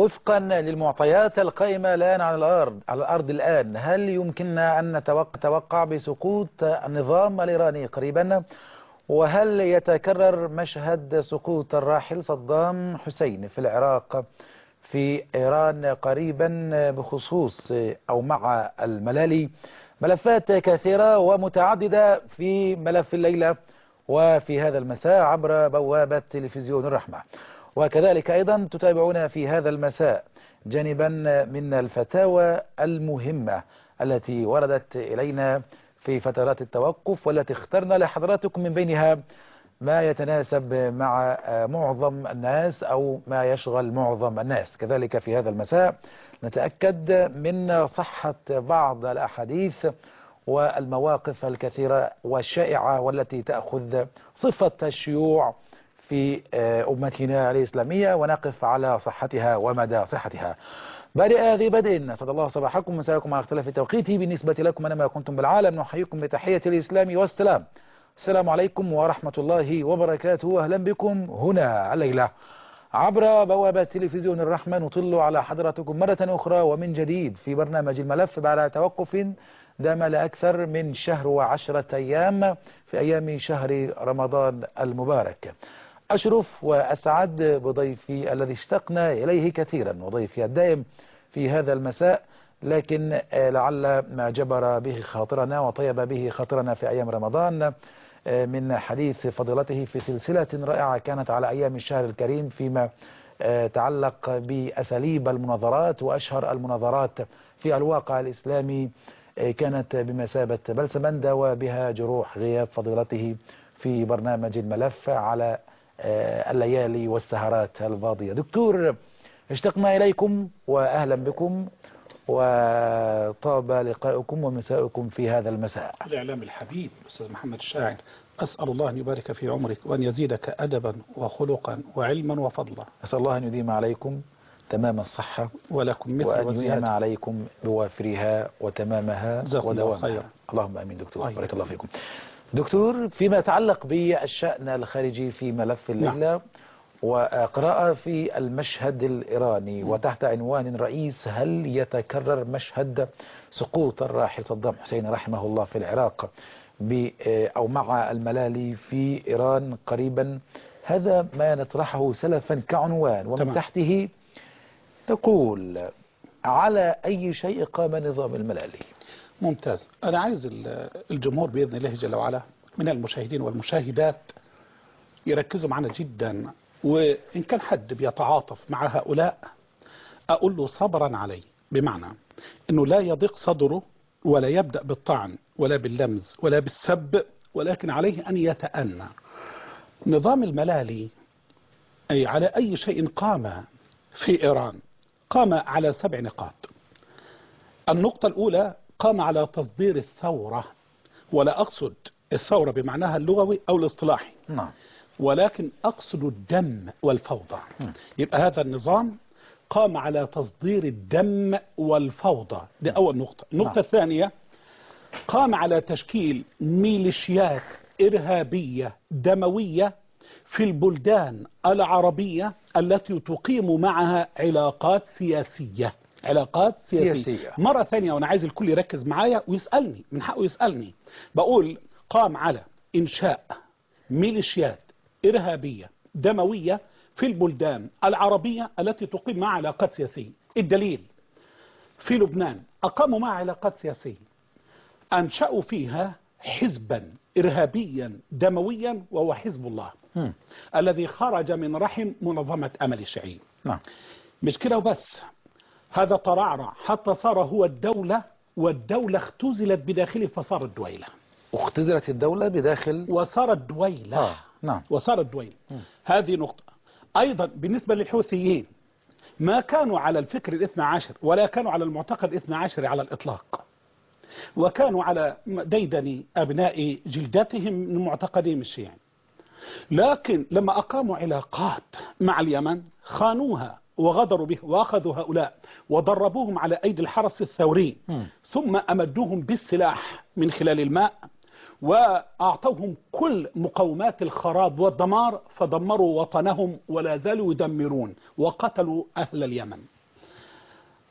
وفقا للمعطيات القائمة الآن على الأرض على الأرض الآن هل يمكننا أن نتوقع بسقوط النظام الإيراني قريبا وهل يتكرر مشهد سقوط الراحل صدام حسين في العراق في إيران قريبا بخصوص أو مع الملالي ملفات كثيرة ومتعددة في ملف الليلة وفي هذا المساء عبر بوابة تلفزيون الرحمة وكذلك أيضا تتابعون في هذا المساء جانبا من الفتاوى المهمة التي وردت إلينا في فترات التوقف والتي اخترنا لحضراتكم من بينها ما يتناسب مع معظم الناس أو ما يشغل معظم الناس كذلك في هذا المساء نتأكد من صحة بعض الأحاديث والمواقف الكثيرة والشائعة والتي تأخذ صفة الشيوع في أمتنا الإسلامية ونقف على صحتها ومدى صحتها بادئ ذي بدء أسعد الله صباحكم مساءكم على اختلاف التوقيت بالنسبة لكم أنا ما كنتم بالعالم نحييكم بتحية الإسلام والسلام السلام عليكم ورحمة الله وبركاته أهلا بكم هنا الليلة عبر بوابة تلفزيون الرحمة نطل على حضراتكم مرة أخرى ومن جديد في برنامج الملف بعد توقف دام لأكثر من شهر وعشرة أيام في أيام شهر رمضان المبارك أشرف وأسعد بضيفي الذي اشتقنا إليه كثيرا وضيفي الدائم في هذا المساء لكن لعل ما جبر به خاطرنا وطيب به خاطرنا في أيام رمضان من حديث فضيلته في سلسلة رائعة كانت على أيام الشهر الكريم فيما تعلق بأساليب المناظرات وأشهر المناظرات في الواقع الإسلامي كانت بمثابة بلسم داوى بها جروح غياب فضيلته في برنامج الملف على الليالي والسهرات الفاضية دكتور اشتقنا إليكم وأهلا بكم وطاب لقاؤكم ومساؤكم في هذا المساء الإعلام الحبيب أستاذ محمد الشاعر أسأل الله أن يبارك في عمرك وأن يزيدك أدبا وخلقا وعلما وفضلا أسأل الله أن يديم عليكم تمام الصحة ولكم مثل وأن ينعم وزيادة عليكم بوافرها وتمامها جزاكم الله ودوامها خيرا. اللهم أمين دكتور أيوة. بارك الله فيكم دكتور فيما يتعلق بالشأن الخارجي في ملف الليلة وقراءة في المشهد الإيراني وتحت عنوان رئيس هل يتكرر مشهد سقوط الراحل صدام حسين رحمه الله في العراق ب- أو مع الملالي في إيران قريبا هذا ما نطرحه سلفا كعنوان ومن تمام. تحته تقول على أي شيء قام نظام الملالي ممتاز أنا عايز ال- الجمهور بإذن الله جل وعلا من المشاهدين والمشاهدات يركزوا معنا جدا وإن كان حد بيتعاطف مع هؤلاء أقول له صبرا عليه بمعنى أنه لا يضيق صدره ولا يبدأ بالطعن ولا باللمز ولا بالسب ولكن عليه أن يتأنى نظام الملالي أي على أي شيء قام في إيران قام على سبع نقاط النقطة الأولى قام على تصدير الثورة ولا أقصد الثورة بمعناها اللغوي أو الاصطلاحي نعم ولكن أقصد الدم والفوضى يبقى هذا النظام قام على تصدير الدم والفوضى دي أول نقطة النقطة نعم. الثانية قام على تشكيل ميليشيات إرهابية دموية في البلدان العربية التي تقيم معها علاقات سياسية علاقات سياسية, سياسية. مرة ثانية وأنا عايز الكل يركز معايا ويسألني من حقه يسألني بقول قام على إنشاء ميليشيات إرهابية دموية في البلدان العربية التي تقيم معها علاقات سياسية الدليل في لبنان أقاموا معها علاقات سياسية أنشأوا فيها حزبا إرهابيا دمويا وهو حزب الله مم. الذي خرج من رحم منظمة أمل الشيعي نعم مش كده وبس هذا ترعرع حتى صار هو الدولة والدولة اختزلت بداخله فصارت دويلة اختزلت الدولة بداخل وصارت دويلة آه نعم وصارت دويلة هذه نقطة أيضا بالنسبة للحوثيين ما كانوا على الفكر الاثنى عشر ولا كانوا على المعتقد الاثنى عشر على الإطلاق وكانوا على ديدن أبناء جلدتهم من معتقدهم الشيعي لكن لما أقاموا علاقات مع اليمن خانوها وغدروا به وأخذوا هؤلاء ودربوهم على أيدي الحرس الثوري مم. ثم أمدوهم بالسلاح من خلال الماء وأعطوهم كل مقومات الخراب والدمار فدمروا وطنهم ولا زالوا يدمرون وقتلوا أهل اليمن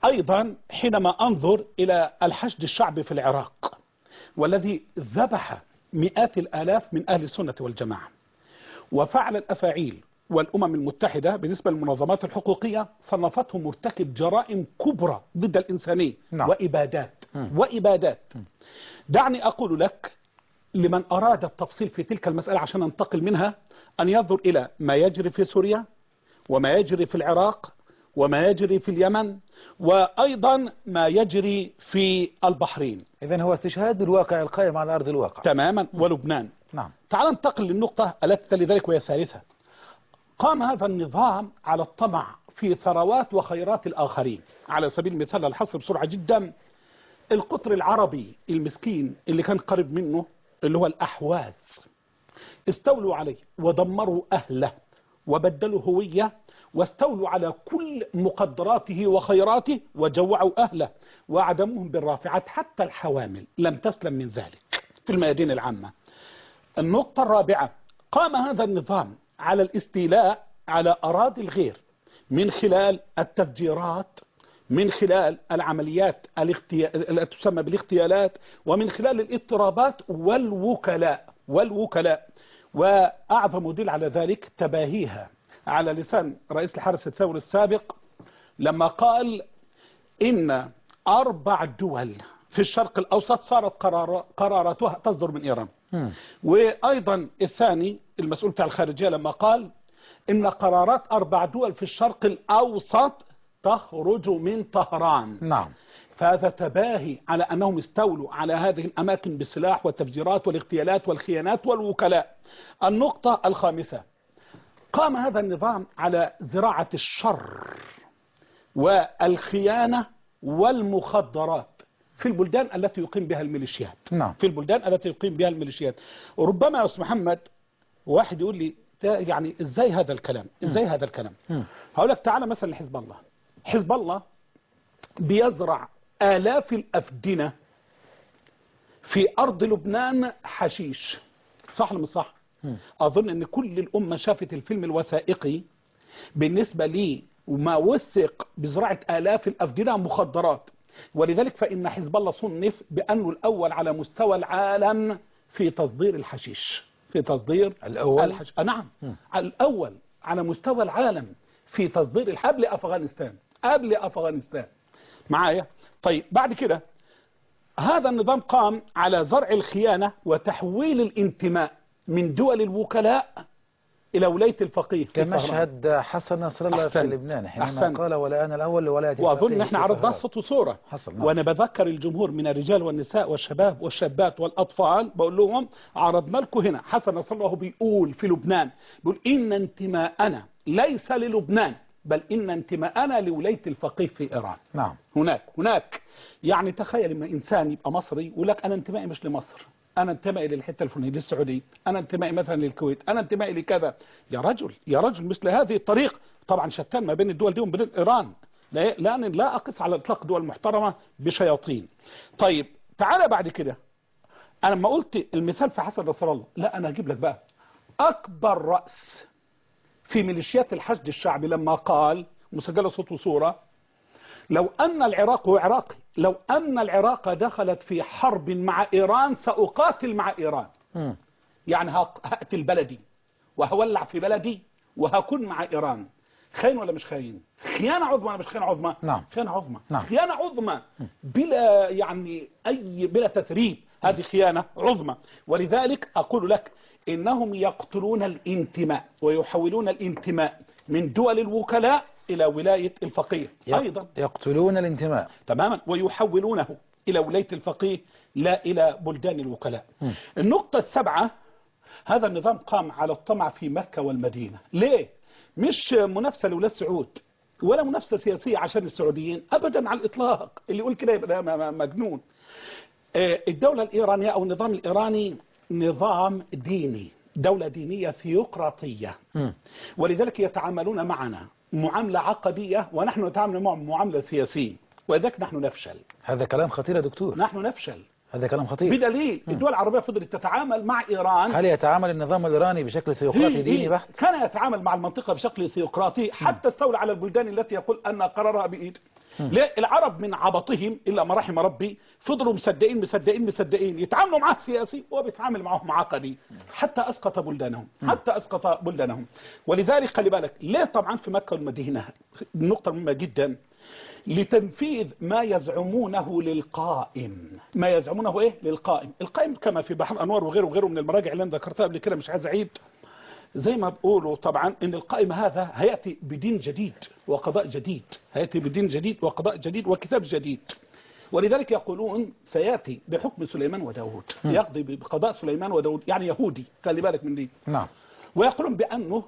أيضا حينما أنظر إلى الحشد الشعبي في العراق والذي ذبح مئات الآلاف من أهل السنة والجماعة وفعل الأفاعيل والأمم المتحدة بالنسبة للمنظمات الحقوقية صنفته مرتكب جرائم كبرى ضد الإنسانية نعم. وإبادات مم. وإبادات دعني أقول لك لمن أراد التفصيل في تلك المسألة عشان ننتقل منها أن ينظر إلى ما يجري في سوريا وما يجري في العراق وما يجري في اليمن وأيضا ما يجري في البحرين إذا هو استشهاد بالواقع القائم على أرض الواقع تماما ولبنان نعم تعال ننتقل للنقطة التي تلي ذلك وهي الثالثة قام هذا النظام على الطمع في ثروات وخيرات الآخرين على سبيل المثال الحصر بسرعة جدا القطر العربي المسكين اللي كان قريب منه اللي هو الأحواز استولوا عليه ودمروا أهله وبدلوا هوية واستولوا على كل مقدراته وخيراته وجوعوا أهله وأعدموهم بالرافعات حتى الحوامل لم تسلم من ذلك في الميادين العامة النقطة الرابعة قام هذا النظام على الاستيلاء على أراضي الغير من خلال التفجيرات من خلال العمليات الاغتيا- التي تسمى بالاغتيالات ومن خلال الاضطرابات والوكلاء والوكلاء وأعظم دليل على ذلك تباهيها على لسان رئيس الحرس الثوري السابق لما قال إن أربع دول في الشرق الأوسط صارت قرار قراراتها تصدر من إيران مم. وأيضا الثاني المسؤول بتاع الخارجية لما قال إن قرارات أربع دول في الشرق الأوسط تخرج من طهران نعم فهذا تباهي على أنهم استولوا على هذه الأماكن بالسلاح والتفجيرات والاغتيالات والخيانات والوكلاء النقطة الخامسة قام هذا النظام على زراعة الشر والخيانة والمخدرات في البلدان التي يقيم بها الميليشيات نعم في البلدان التي يقيم بها الميليشيات وربما يا أستاذ محمد واحد يقول لي تا- يعني ازاي هذا الكلام ازاي هذا الكلام مم. هقول لك تعالى مثلا لحزب الله حزب الله بيزرع آلاف الأفدنة في أرض لبنان حشيش صح ولا مش صح مم. أظن أن كل الأمة شافت الفيلم الوثائقي بالنسبة لي وما وثق بزراعة آلاف الأفدنة مخدرات ولذلك فإن حزب الله صنف بأنه الأول على مستوى العالم في تصدير الحشيش في تصدير الأول؟ الحش... آه نعم مم. الأول على مستوى العالم في تصدير الح- قبل أفغانستان قبل أفغانستان معايا طيب بعد كده هذا النظام قام على زرع الخيانة وتحويل الانتماء من دول الوكلاء إلى ولاية الفقيه في طهران. كمشهد حسن نصر الله في أحسنت. لبنان حينما أحسنت. قال ولا أنا الأول لولاية وأظن الفقيه احنا في عرضنا طهران. صوت وصورة حصل نعم. وأنا بذكر الجمهور من الرجال والنساء والشباب والشابات والأطفال بقول لهم عرضنا لكم هنا حسن نصر الله بيقول في لبنان بيقول إن انتماءنا ليس للبنان بل إن انتماءنا لولاية الفقيه في إيران نعم هناك هناك يعني تخيل لما انسان يبقى مصري يقول لك انا انتمائي مش لمصر انا انتمائي للحته الفلانيه للسعوديه انا انتمائي مثلا للكويت انا انتمائي لكذا يا رجل يا رجل مثل هذه الطريق طبعا شتان ما بين الدول دي وبين ايران لا لان لا اقص على اطلاق دول محترمه بشياطين طيب تعالى بعد كده انا لما قلت المثال في حسن نصر الله لا انا اجيب لك بقى اكبر راس في ميليشيات الحشد الشعبي لما قال مسجله صوت وصوره لو أن العراق هو عراقي لو أن العراق دخلت في حرب مع إيران سأقاتل مع إيران مم. يعني هق- هقتل بلدي وهولع في بلدي وهكون مع إيران خاين ولا مش خاين خيانة عظمى ولا مش خيانة عظمى نعم. خيانة عظمى نعم. خيانة عظمى بلا يعني أي بلا تثريب هذه خيانة عظمى ولذلك أقول لك إنهم يقتلون الانتماء ويحولون الانتماء من دول الوكلاء إلى ولاية الفقيه يق- أيضا يقتلون الانتماء تماما ويحولونه إلى ولاية الفقيه لا إلى بلدان الوكلاء مم. النقطة السبعة هذا النظام قام على الطمع في مكة والمدينة ليه؟ مش منافسة لولاد سعود ولا منافسة سياسية عشان السعوديين أبدا على الإطلاق اللي يقول كده يبقى م- م- مجنون آه، الدولة الإيرانية أو النظام الإيراني نظام ديني دولة دينية ثيوقراطية مم. ولذلك يتعاملون معنا معاملة عقدية ونحن نتعامل معهم معاملة سياسية ولذلك نحن نفشل هذا كلام خطير يا دكتور نحن نفشل هذا كلام خطير بدليل الدول العربية فضلت تتعامل مع إيران هل يتعامل النظام الإيراني بشكل ثيوقراطي هي- ديني هي بحت كان يتعامل مع المنطقة بشكل ثيوقراطي حتى استولى على البلدان التي يقول أن قرارها بإيد ليه العرب من عبطهم الا ما رحم ربي فضلوا مصدقين مصدقين مصدقين يتعاملوا معاه سياسي وهو بيتعامل معهم عقدي حتى اسقط بلدانهم حتى اسقط بلدانهم ولذلك خلي بالك ليه طبعا في مكه والمدينه النقطه مهمه جدا لتنفيذ ما يزعمونه للقائم ما يزعمونه ايه للقائم القائم كما في بحر انوار وغيره وغيره من المراجع اللي انا ذكرتها قبل كده مش عايز اعيد زي ما بقولوا طبعا ان القائم هذا هياتي بدين جديد وقضاء جديد هياتي بدين جديد وقضاء جديد وكتاب جديد ولذلك يقولون سياتي بحكم سليمان وداود يقضي بقضاء سليمان وداود يعني يهودي خلي بالك من دي نعم ويقولون بأنه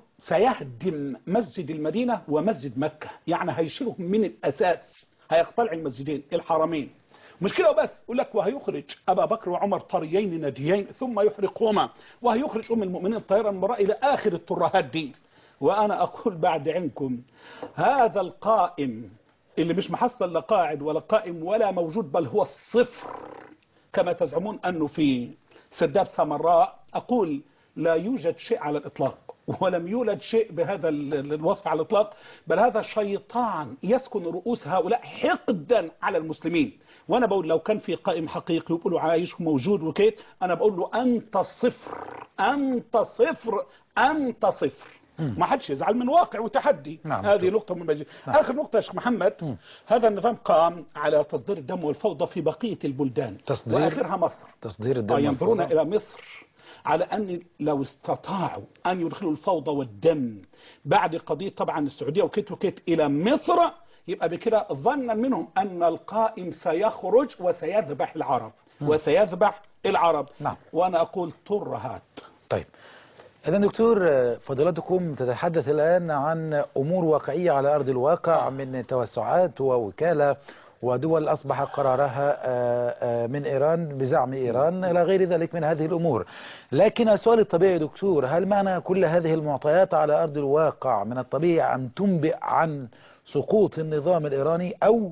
سيهدم مسجد المدينة ومسجد مكة يعني هيشيلهم من الأساس هيقتلع المسجدين الحرمين مشكلة وبس يقول لك وهيخرج أبا بكر وعمر طريين نديين ثم يحرقهما وهيخرج أم المؤمنين طائرا المرأة إلى آخر الترهات دي وأنا أقول بعد عنكم هذا القائم اللي مش محصل لا قاعد ولا قائم ولا موجود بل هو الصفر كما تزعمون أنه في سداب سامراء أقول لا يوجد شيء على الإطلاق ولم يولد شيء بهذا ال- الوصف على الإطلاق بل هذا شيطان يسكن رؤوس هؤلاء حقدا على المسلمين وأنا بقول لو كان في قائم حقيقي يقولوا عايش وموجود وكيت أنا بقول له أنت صفر أنت صفر أنت صفر ما حدش يزعل من واقع وتحدي نعم. هذه نقطة من بجي. آخر نقطة يا شيخ محمد هذا النظام قام على تصدير الدم والفوضى في بقية البلدان تصدير؟ وآخرها مصر تصدير الدم آه، ينظرون والفوضى. إلى مصر على أن لو استطاعوا أن يدخلوا الفوضى والدم بعد قضية طبعا السعودية وكيت وكيت إلى مصر يبقى بكده ظنا منهم أن القائم سيخرج وسيذبح العرب وسيذبح العرب نعم. وأنا أقول ترهات طيب إذا دكتور آه، فضيلتكم تتحدث الآن عن أمور واقعية على أرض الواقع من توسعات ووكالة ودول أصبح قرارها آه، آه، من إيران بزعم إيران إلى غير ذلك من هذه الأمور لكن السؤال الطبيعي دكتور هل معنى كل هذه المعطيات على أرض الواقع من الطبيعي أن تنبئ عن سقوط النظام الإيراني أو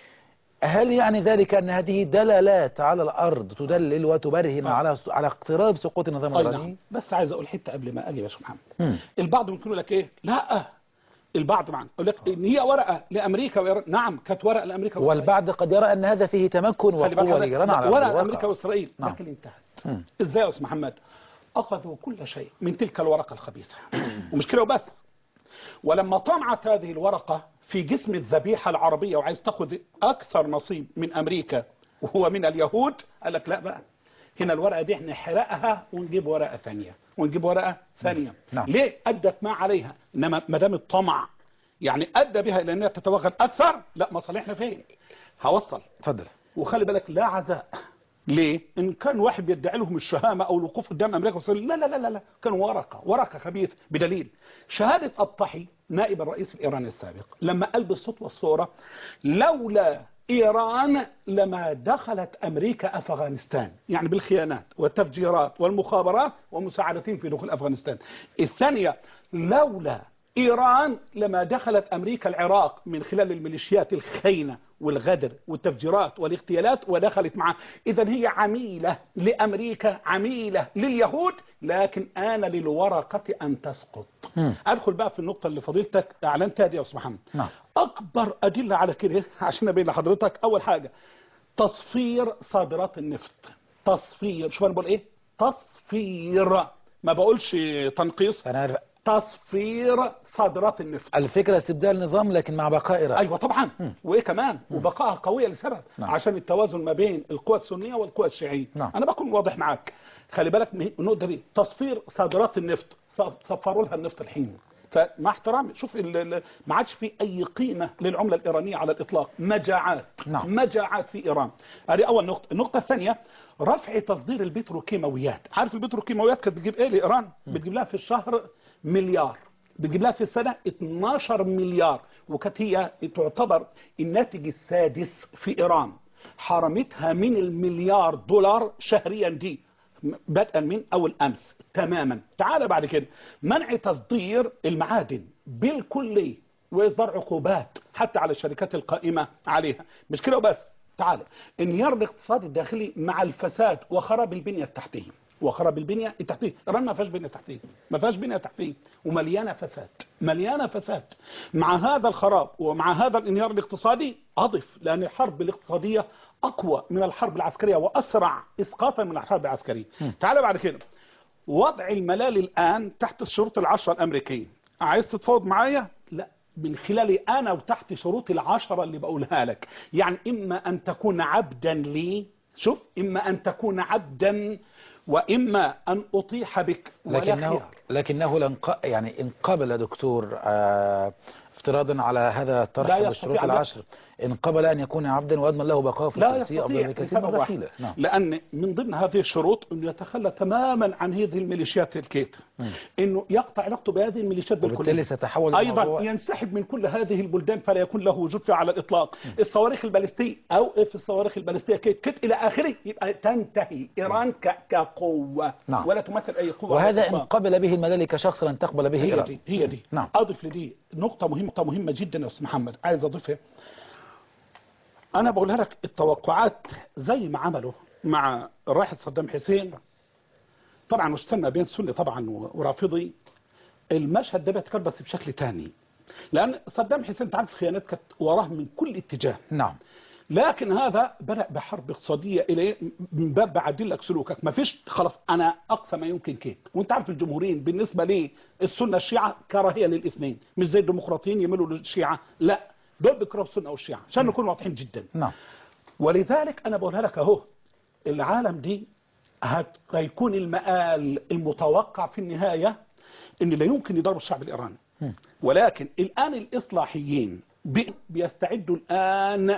هل يعني ذلك أن هذه دلالات على الأرض تدلل وتبرهن آه. على على اقتراب سقوط النظام أي الإيراني؟ نعم بس عايز أقول حتة قبل ما أجي يا شيخ محمد مم. البعض ممكن يقول لك إيه لا البعض معنا يقول لك إن هي ورقة لأمريكا وإيران نعم كانت ورقة لأمريكا وإسرائيل. والبعض قد يرى أن هذا فيه تمكن خلي بالك وقوة هذا- لإيران على أرض ورق الواقع. امريكا واسرائيل نعم. لكن انتهت مم. ازاي يا استاذ محمد اخذوا كل شيء من تلك الورقه الخبيثه ومش كده وبس ولما طمعت هذه الورقه في جسم الذبيحه العربيه وعايز تاخذ اكثر نصيب من امريكا وهو من اليهود قال لك لا بقى هنا الورقه دي نحرقها ونجيب ورقه ثانيه ونجيب ورقه ثانيه نعم. ليه ادت ما عليها انما ما دام الطمع يعني ادى بها الى انها تتوغل اكثر لا مصالحنا فين هوصل اتفضل وخلي بالك لا عزاء ليه؟ إن كان واحد بيدعي لهم الشهامة أو الوقوف قدام أمريكا وإسرائيل لا لا لا لا لا كان ورقة ورقة خبيث بدليل شهادة الطحي نائب الرئيس الإيراني السابق لما قال بالصوت والصورة لولا إيران لما دخلت أمريكا أفغانستان يعني بالخيانات والتفجيرات والمخابرات ومساعدتهم في دخول أفغانستان الثانية لولا إيران لما دخلت أمريكا العراق من خلال الميليشيات الخاينة والغدر والتفجيرات والاغتيالات ودخلت معه إذا هي عميلة لأمريكا عميلة لليهود لكن آن للورقة أن تسقط مم. أدخل بقى في النقطة اللي فضيلتك أعلنتها دي يا أستاذ محمد نعم. أكبر أدلة على كده عشان أبين لحضرتك أول حاجة تصفير صادرات النفط تصفير شوف أنا بقول إيه تصفير ما بقولش تنقيص أنا عارف تصفير صادرات النفط الفكرة استبدال نظام لكن مع بقاء إيران ايوه طبعا وايه كمان وبقائها قويه لسبب نعم. عشان التوازن ما بين القوى السنيه والقوى الشيعيه نعم. انا بكون واضح معاك خلي بالك من النقطه دي تصفير صادرات النفط ص- صفروا لها النفط الحين فمع احترامي شوف ال- ال- ما عادش في اي قيمه للعمله الايرانيه على الاطلاق مجاعات نعم. مجاعات في ايران هذه اول نقطه النقطه الثانيه رفع تصدير البتروكيماويات عارف البتروكيماويات كانت بتجيب ايه لايران بتجيب لها في الشهر مليار بتجيب لها في السنه 12 مليار وكانت هي تعتبر الناتج السادس في ايران حرمتها من المليار دولار شهريا دي بدءا من اول امس تماما تعال بعد كده منع تصدير المعادن بالكليه واصدار عقوبات حتى على الشركات القائمه عليها مش كده وبس تعال انهيار الاقتصاد الداخلي مع الفساد وخراب البنيه التحتيه وخراب البنيه التحتيه ايران ما فيهاش بنيه تحتيه ما فيهاش بنيه تحتيه ومليانه فساد مليانة فساد مع هذا الخراب ومع هذا الانهيار الاقتصادي أضف لأن الحرب الاقتصادية أقوى من الحرب العسكرية وأسرع إسقاطا من الحرب العسكرية تعال بعد كده وضع الملال الآن تحت الشروط العشرة الأمريكية عايز تتفاوض معايا لا من خلالي أنا وتحت شروط العشرة اللي بقولها لك يعني إما أن تكون عبدا لي شوف إما أن تكون عبدا وإما أن أطيح بك ولا لكنه خيار لكنه لن ق- يعني ان قبل دكتور آه، افتراضا على هذا الطرح لا بالشروط يستطيع أن- العشر ان قبل ان يكون عبدا واضمن له بقاء في لا الكرسي افضل يستطيع بكثير من لسبب واحد الرحيله نعم لأن من ضمن هذه الشروط أنه يتخلى تماما عن هذه الميليشيات الكيت أنه يقطع علاقته بهذه الميليشيات بالكلية وبالتالي سيتحول ايضا الموضوع ينسحب من كل هذه البلدان فلا يكون له وجود فيها على الاطلاق الصواريخ البالستيه او في الصواريخ البالستيه كيت كيت الى اخره يبقى تنتهي ايران ك- كقوه نعم. ولا تمثل اي قوه على وهذا ان الإطلاق. قبل به الملالي كشخص لن تقبل به هي ايران دي هي دي نعم اضف لدي نقطه مهمه نقطة مهمه جدا يا استاذ محمد عايز اضيفها انا بقولها لك التوقعات زي ما عملوا مع راحه صدام حسين طبعا واستنى بين سني طبعا و- ورافضي المشهد ده بيتكرر بس بشكل تاني لان صدام حسين انت عارف الخيانات كانت وراه من كل اتجاه نعم لكن هذا بدأ بحرب اقتصادية إلى من باب بعدل لك سلوكك ما فيش خلاص أنا أقصى ما يمكن كيك وأنت عارف الجمهوريين بالنسبة لي السنة الشيعة كراهية للاثنين مش زي الديمقراطيين يميلوا للشيعة لا دول بيكرهوا السنة والشيعة عشان نكون واضحين جدا نعم ولذلك أنا بقولها لك أهو العالم دي هت- هيكون المآل المتوقع في النهاية إن لا يمكن يضرب الشعب الإيراني ولكن الآن الإصلاحيين بي- بيستعدوا الآن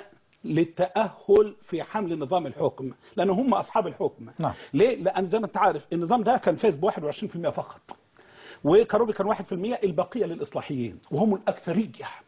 للتأهل في حمل نظام الحكم لأن هم أصحاب الحكم نعم. ليه؟ لأن زي ما أنت عارف النظام ده كان فايز ب 21% فقط وكاروبي كان 1% البقية للإصلاحيين وهم الأكثرية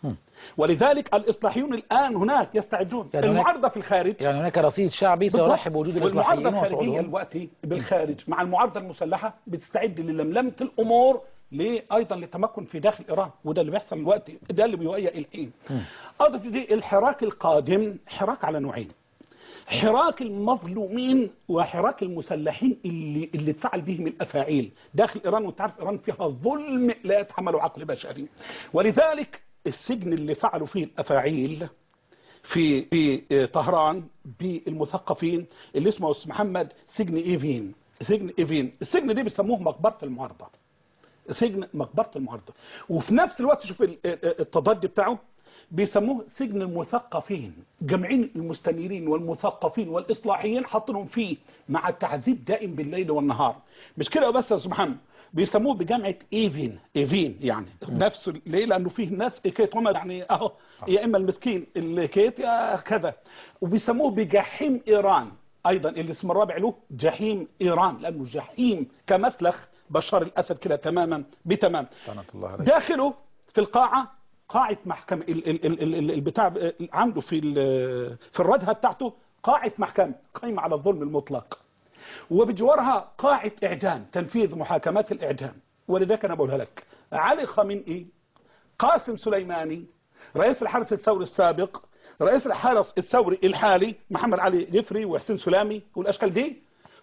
ولذلك الإصلاحيون الآن هناك يستعدون يعني هناك- المعارضة في الخارج يعني هناك رصيد شعبي بالضبط. سيرحب بوجود والمعارضة الاصلاحيين الخارجية وصعودهم دلوقتي بالخارج مع المعارضة المسلحة بتستعد للملمة الأمور ليه أيضا للتمكن في داخل إيران وده اللي بيحصل دلوقتي ده اللي بيهيئ الحين أضف دي الحراك القادم حراك على نوعين حراك المظلومين وحراك المسلحين اللي اللي اتفعل بهم الافاعيل داخل ايران وانت عارف ايران فيها ظلم لا يتحمله عقل بشري ولذلك السجن اللي فعلوا فيه الافاعيل في في طهران بالمثقفين اللي اسمه أستاذ محمد سجن ايفين سجن ايفين السجن ده بيسموه مقبره المعارضه سجن مقبره المعارضه وفي نفس الوقت شوف ال- ال- التضاد بتاعه بيسموه سجن المثقفين جمعين المستنيرين والمثقفين والاصلاحيين حاطينهم فيه مع التعذيب دائم بالليل والنهار مش كده بس يا أستاذ محمد بيسموه بجامعة ايفين ايفين يعني نفس ليه لانه فيه ناس كيت هم يعني اهو يا اما المسكين اللي كيت يا كذا وبيسموه بجحيم ايران ايضا الاسم الرابع له جحيم ايران لانه جحيم كمسلخ بشار الاسد كده تماما بتمام لعنة الله عليه داخله في القاعة قاعة محكمة ال- ال- ال- ال- البتاع ال- عنده في ال- في الردهة بتاعته قاعة محكمة قايمة على الظلم المطلق وبجوارها قاعة إعدام تنفيذ محاكمات الإعدام ولذلك أنا بقولها لك علي خامنئي قاسم سليماني رئيس الحرس الثوري السابق رئيس الحرس الثوري الحالي محمد علي جفري وحسين سلامي والاشكال دي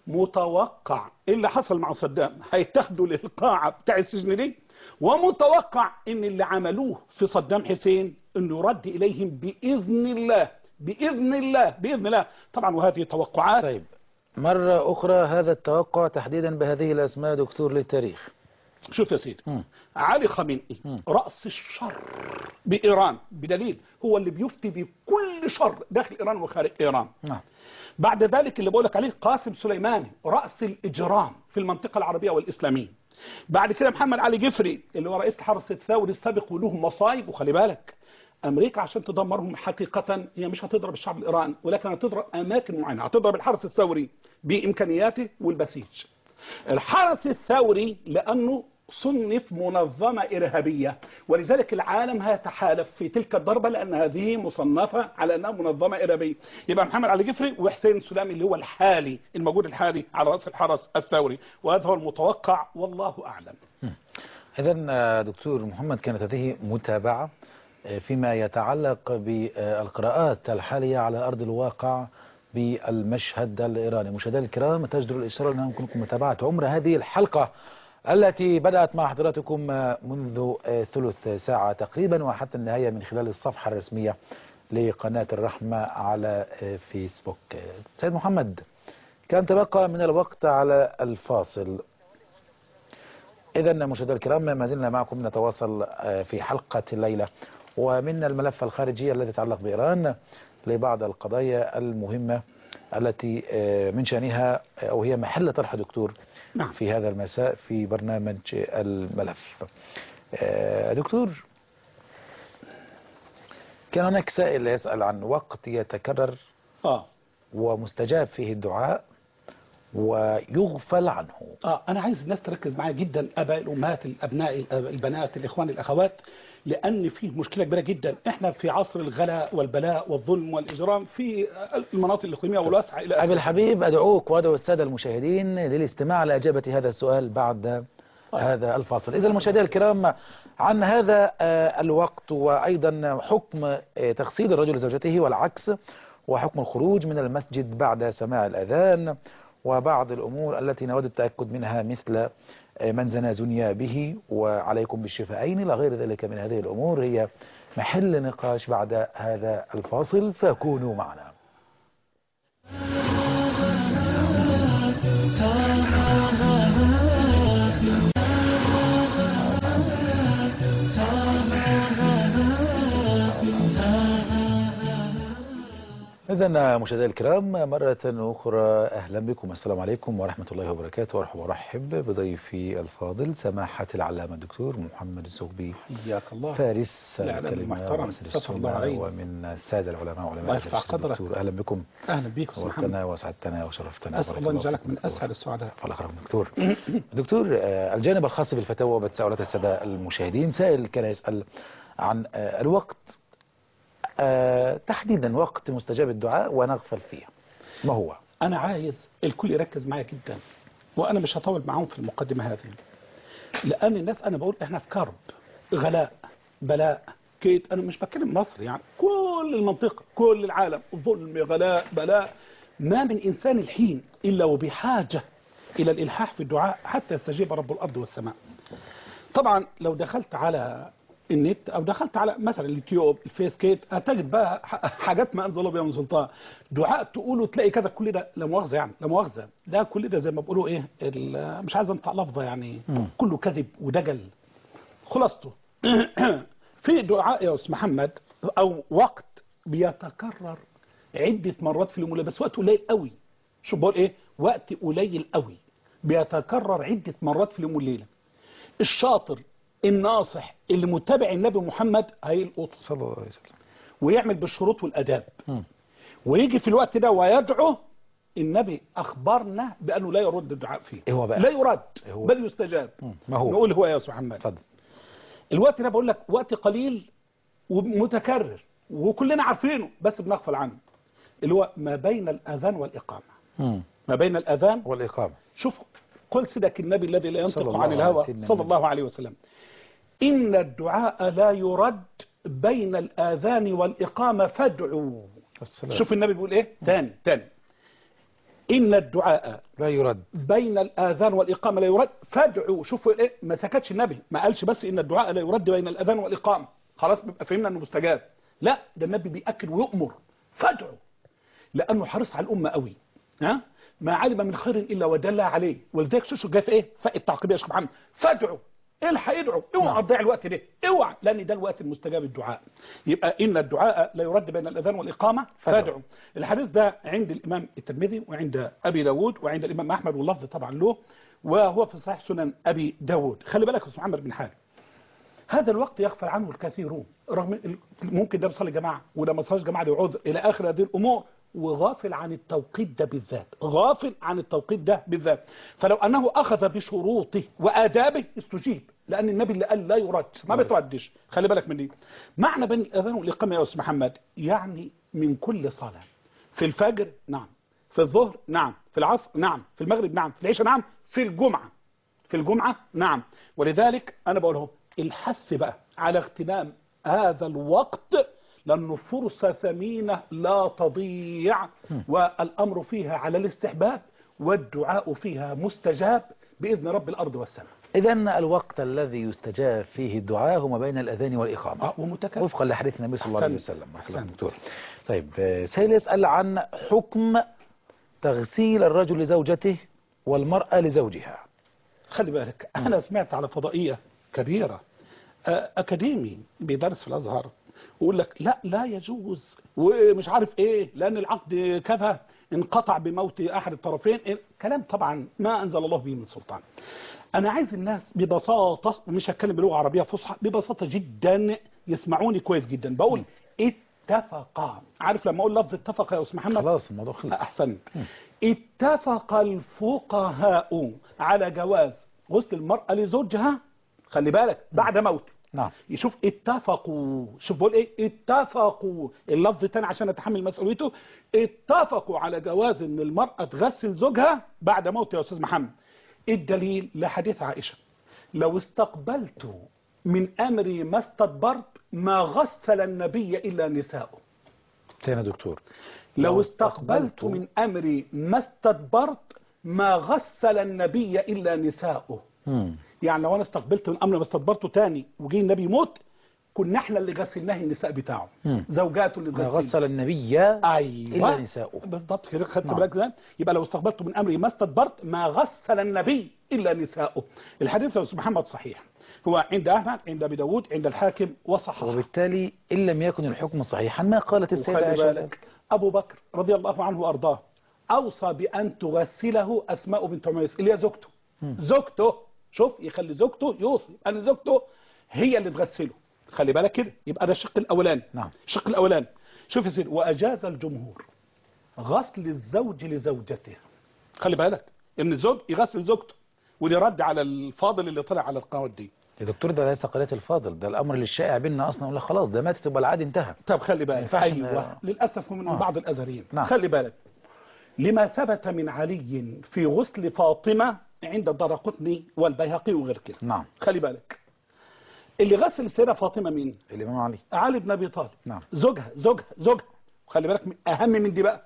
متوقع إيه اللي حصل مع صدام هيتاخدوا للقاعه بتاع السجن دي ومتوقع ان اللي عملوه في صدام حسين انه يرد اليهم باذن الله باذن الله باذن الله طبعا وهذه توقعات طيب مرة أخرى هذا التوقع تحديدا بهذه الأسماء دكتور للتاريخ شوف يا سيدي مم. علي خامنئي رأس الشر بإيران بدليل هو اللي بيفتي بكل شر داخل إيران وخارج إيران نعم بعد ذلك اللي بقولك عليه قاسم سليماني رأس الإجرام في المنطقة العربية والإسلامية بعد كده محمد علي جفري اللي هو رئيس الحرس الثوري السابق وله مصايب وخلي بالك أمريكا عشان تدمرهم حقيقة هي مش هتضرب الشعب الإيراني ولكن هتضرب أماكن معينة هتضرب الحرس الثوري بإمكانياته والبسيج الحرس الثوري لأنه صنف منظمة إرهابية ولذلك العالم هيتحالف في تلك الضربة لأن هذه مصنفة على أنها منظمة إرهابية يبقى محمد علي جفري وحسين سلامي اللي هو الحالي الموجود الحالي على رأس الحرس الثوري وهذا هو المتوقع والله أعلم إذا دكتور محمد كانت هذه متابعة آه، فيما يتعلق بالقراءات الحالية على أرض الواقع بالمشهد الإيراني مشاهدينا الكرام تجدر الإشارة أنكم متابعة عمر هذه الحلقة التي بدأت مع حضراتكم منذ ثلث ساعة تقريبا وحتى النهاية من خلال الصفحة الرسمية لقناة الرحمة على فيسبوك سيد محمد كان تبقى من الوقت على الفاصل إذا مشاهدينا الكرام ما زلنا معكم نتواصل في حلقة الليلة ومن الملف الخارجي الذي يتعلق بإيران لبعض القضايا المهمة التي من شأنها أو هي محل طرح دكتور نعم. في هذا المساء في برنامج الملف دكتور كان هناك سائل يسأل عن وقت يتكرر اه ومستجاب فيه الدعاء ويغفل عنه اه انا عايز الناس تركز معايا جدا اباء الامهات الابناء البنات الاخوان الاخوات لان فيه مشكله كبيره جدا احنا في عصر الغلاء والبلاء والظلم والاجرام في المناطق الاقليميه والواسعه الى أبي الحبيب أدعوك وأدعو السادة المشاهدين للاستماع لإجابة هذا السؤال بعد هذا الفاصل إذا المشاهدين الكرام عن هذا الوقت وأيضا حكم تغسيل الرجل زوجته والعكس وحكم الخروج من المسجد بعد سماع الأذان وبعض الأمور التي نود التأكد منها مثل من زنى زني به وعليكم بالشفاءين إلى غير ذلك من هذه الأمور هي محل نقاش بعد هذا الفاصل فكونوا معنا إذا مشاهدينا الكرام مرة أخرى أهلا بكم السلام عليكم ورحمة الله وبركاته وأرحب وأرحب بضيفي الفاضل سماحة العلامة الدكتور محمد الزغبي حياك الله فارس الإعلام الكلمة المحترم. ومصر ستر الله السنة علينا. ومن السادة العلماء الله وعلماء يرفع الفارس قدرك. الدكتور أهلا بكم اهلا بيك استاذ محمد نورتنا وسعدتنا وشرفتنا اسال بارك الله ان يجعلك فيكم من دكتور. اسعد السعداء الله يخليك دكتور دكتور آه، الجانب الخاص بالفتاوى وبتساؤلات السادة المشاهدين سائل كان يسأل عن آه، الوقت آه، تحديدا وقت مستجاب الدعاء ونغفل فيه ما هو انا عايز الكل يركز معايا جدا وانا مش هطول معاهم في المقدمه هذه لان الناس انا بقول احنا في كرب غلاء بلاء كيد انا مش بتكلم مصر يعني كل المنطقه كل العالم ظلم غلاء بلاء ما من انسان الحين الا وبحاجه الى الالحاح في الدعاء حتى يستجيب رب الارض والسماء طبعا لو دخلت على النت او دخلت على مثلا اليوتيوب الفيس كيت هتجد بقى ح- حاجات ما انزل الله بها من سلطان دعاء تقوله تلاقي كذا كل ده لا مؤاخذه يعني لا مؤاخذه ده كل ده زي ما بيقولوا ايه ال- مش عايز انطق لفظه يعني مم. كله كذب ودجل خلاصته في دعاء يا استاذ محمد او وقت بيتكرر عده مرات في اليوم بس وقت قليل قوي شو بقول ايه وقت قليل قوي بيتكرر عده مرات في اليوم والليله الشاطر الناصح اللي متبع النبي محمد هيلقط صلى الله عليه وسلم ويعمل بالشروط والاداب مم. ويجي في الوقت ده ويدعو النبي اخبرنا بانه لا يرد الدعاء فيه إيه هو بقى؟ لا يرد إيه هو؟ بل يستجاب مم. ما هو؟ نقول هو يا استاذ محمد اتفضل الوقت ده بقول لك وقت قليل ومتكرر وكلنا عارفينه بس بنغفل عنه اللي هو ما بين الاذان والاقامه مم. ما بين الاذان والإقامة شوف قل سيدك النبي الذي لا صلى ينطق الله عن على الهوى سيدنا صلى النبي. الله عليه وسلم إن الدعاء لا يرد بين الآذان والإقامة فادعوا السلام شوف النبي بيقول إيه تاني تاني إن الدعاء لا يرد بين الآذان والإقامة لا يرد فادعوا شوفوا إيه ما سكتش النبي ما قالش بس إن الدعاء لا يرد بين الآذان والإقامة خلاص بيبقى فهمنا إنه مستجاب لا ده النبي بيأكد ويؤمر فادعوا لانه حريص على الامه قوي ها ما علم من خير الا ودل عليه ولذلك شوشو جاء في ايه فاء التعقيبيه يا شيخ محمد فادعوا الحق ادعوا اوعى تضيع الوقت ده اوعى لان ده الوقت المستجاب الدعاء يبقى ان الدعاء لا يرد بين الاذان والاقامه فادعوا. فادعوا الحديث ده عند الامام الترمذي وعند ابي داود وعند الامام احمد واللفظ طبعا له وهو في صحيح سنن ابي داود خلي بالك يا استاذ محمد بن حاجه هذا الوقت يغفل عنه الكثيرون رغم ال- ممكن ده بيصلي جماعه وده ما صلىش جماعه ده عذر الى اخر هذه الامور وغافل عن التوقيت ده بالذات غافل عن التوقيت ده بالذات فلو انه اخذ بشروطه وادابه استجيب لان النبي اللي قال لا يرد ما بتردش خلي بالك من دي معنى بين الاذان والاقامه يا استاذ محمد يعني من كل صلاه في الفجر نعم في الظهر نعم في العصر نعم في المغرب نعم في العشاء نعم في الجمعه في الجمعة نعم ولذلك أنا بقول لهم الحث بقى على اغتنام هذا الوقت لأنه فرصة ثمينة لا تضيع والأمر فيها على الاستحباب والدعاء فيها مستجاب بإذن رب الأرض والسماء إذا الوقت الذي يستجاب فيه الدعاء هو ما بين الأذان والإقامة اه ومتكلم وفقا لحديث النبي صلى الله عليه أحسنت. وسلم بارك الله أحسنت. دكتور طيب آه، سائل يسأل عن حكم تغسيل الرجل لزوجته والمرأة لزوجها خلي بالك انا سمعت على فضائيه كبيره آه، اكاديمي بيدرس في الازهر ويقول لك لا لا يجوز ومش عارف ايه لان العقد كذا انقطع بموت احد الطرفين إيه، كلام طبعا ما انزل الله به من سلطان انا عايز الناس ببساطه ومش هتكلم بلغه عربيه فصحى ببساطه جدا يسمعوني كويس جدا بقول اتفقا عارف لما اقول لفظ اتفق يا استاذ محمد خلاص الموضوع خلص أحسنت اتفق الفقهاء على جواز غسل المرأة لزوجها خلي بالك بعد موته نعم يشوف اتفقوا شوف بقول ايه اتفقوا اللفظ تاني عشان اتحمل مسؤوليته اتفقوا على جواز ان المرأة تغسل زوجها بعد موته يا استاذ محمد الدليل لحديث عائشة لو استقبلت من امري ما استدبرت ما غسل النبي الا نساؤه تاني يا دكتور لو استقبلت من أمري ما استدبرت ما غسل النبي إلا نساؤه مم. يعني لو أنا استقبلت من أمر ما استدبرته تاني وجي النبي يموت كنا احنا اللي غسلناه النساء بتاعه مم. زوجاته اللي ما تغسل غسل النبي ايوه إلا نساؤه بالضبط كده خدت نعم. بالك ده يبقى لو استقبلت من امري ما استدبرت ما غسل النبي الا نساؤه الحديث يا استاذ محمد صحيح هو عند احمد عند ابي داود عند الحاكم وصححه وبالتالي إن لم يكن الحكم صحيحا ما قالت السيدة وخلي عائشة بالك أبو بكر رضي الله عنه وأرضاه أوصى بأن تغسله أسماء بنت عميس اللي هي زوجته زوجته شوف يخلي زوجته يوصي أن زوجته هي اللي تغسله خلي بالك كده يبقى ده الشق الأولاني نعم. الشق الأولاني شوف يا سيدي وأجاز الجمهور غسل الزوج لزوجته خلي بالك إن الزوج يغسل زوجته ودي رد على الفاضل اللي طلع على القنوات دي يا دكتور ده ليس قضية الفاضل ده الأمر اللي الشائع بيننا أصلا يقول لك خلاص ده ماتت يبقى العاد انتهى طب خلي بالك ينفعش إن- ايوه للاسف من آه. بعض الازهريين نعم. خلي بالك لما ثبت من علي في غسل فاطمه عند الدرقطني والبيهقي وغير كده نعم خلي بالك اللي غسل السيده فاطمه مين الإمام علي علي بن ابي طالب نعم. زوجها زوجها زوجها خلي بالك من- اهم من دي بقى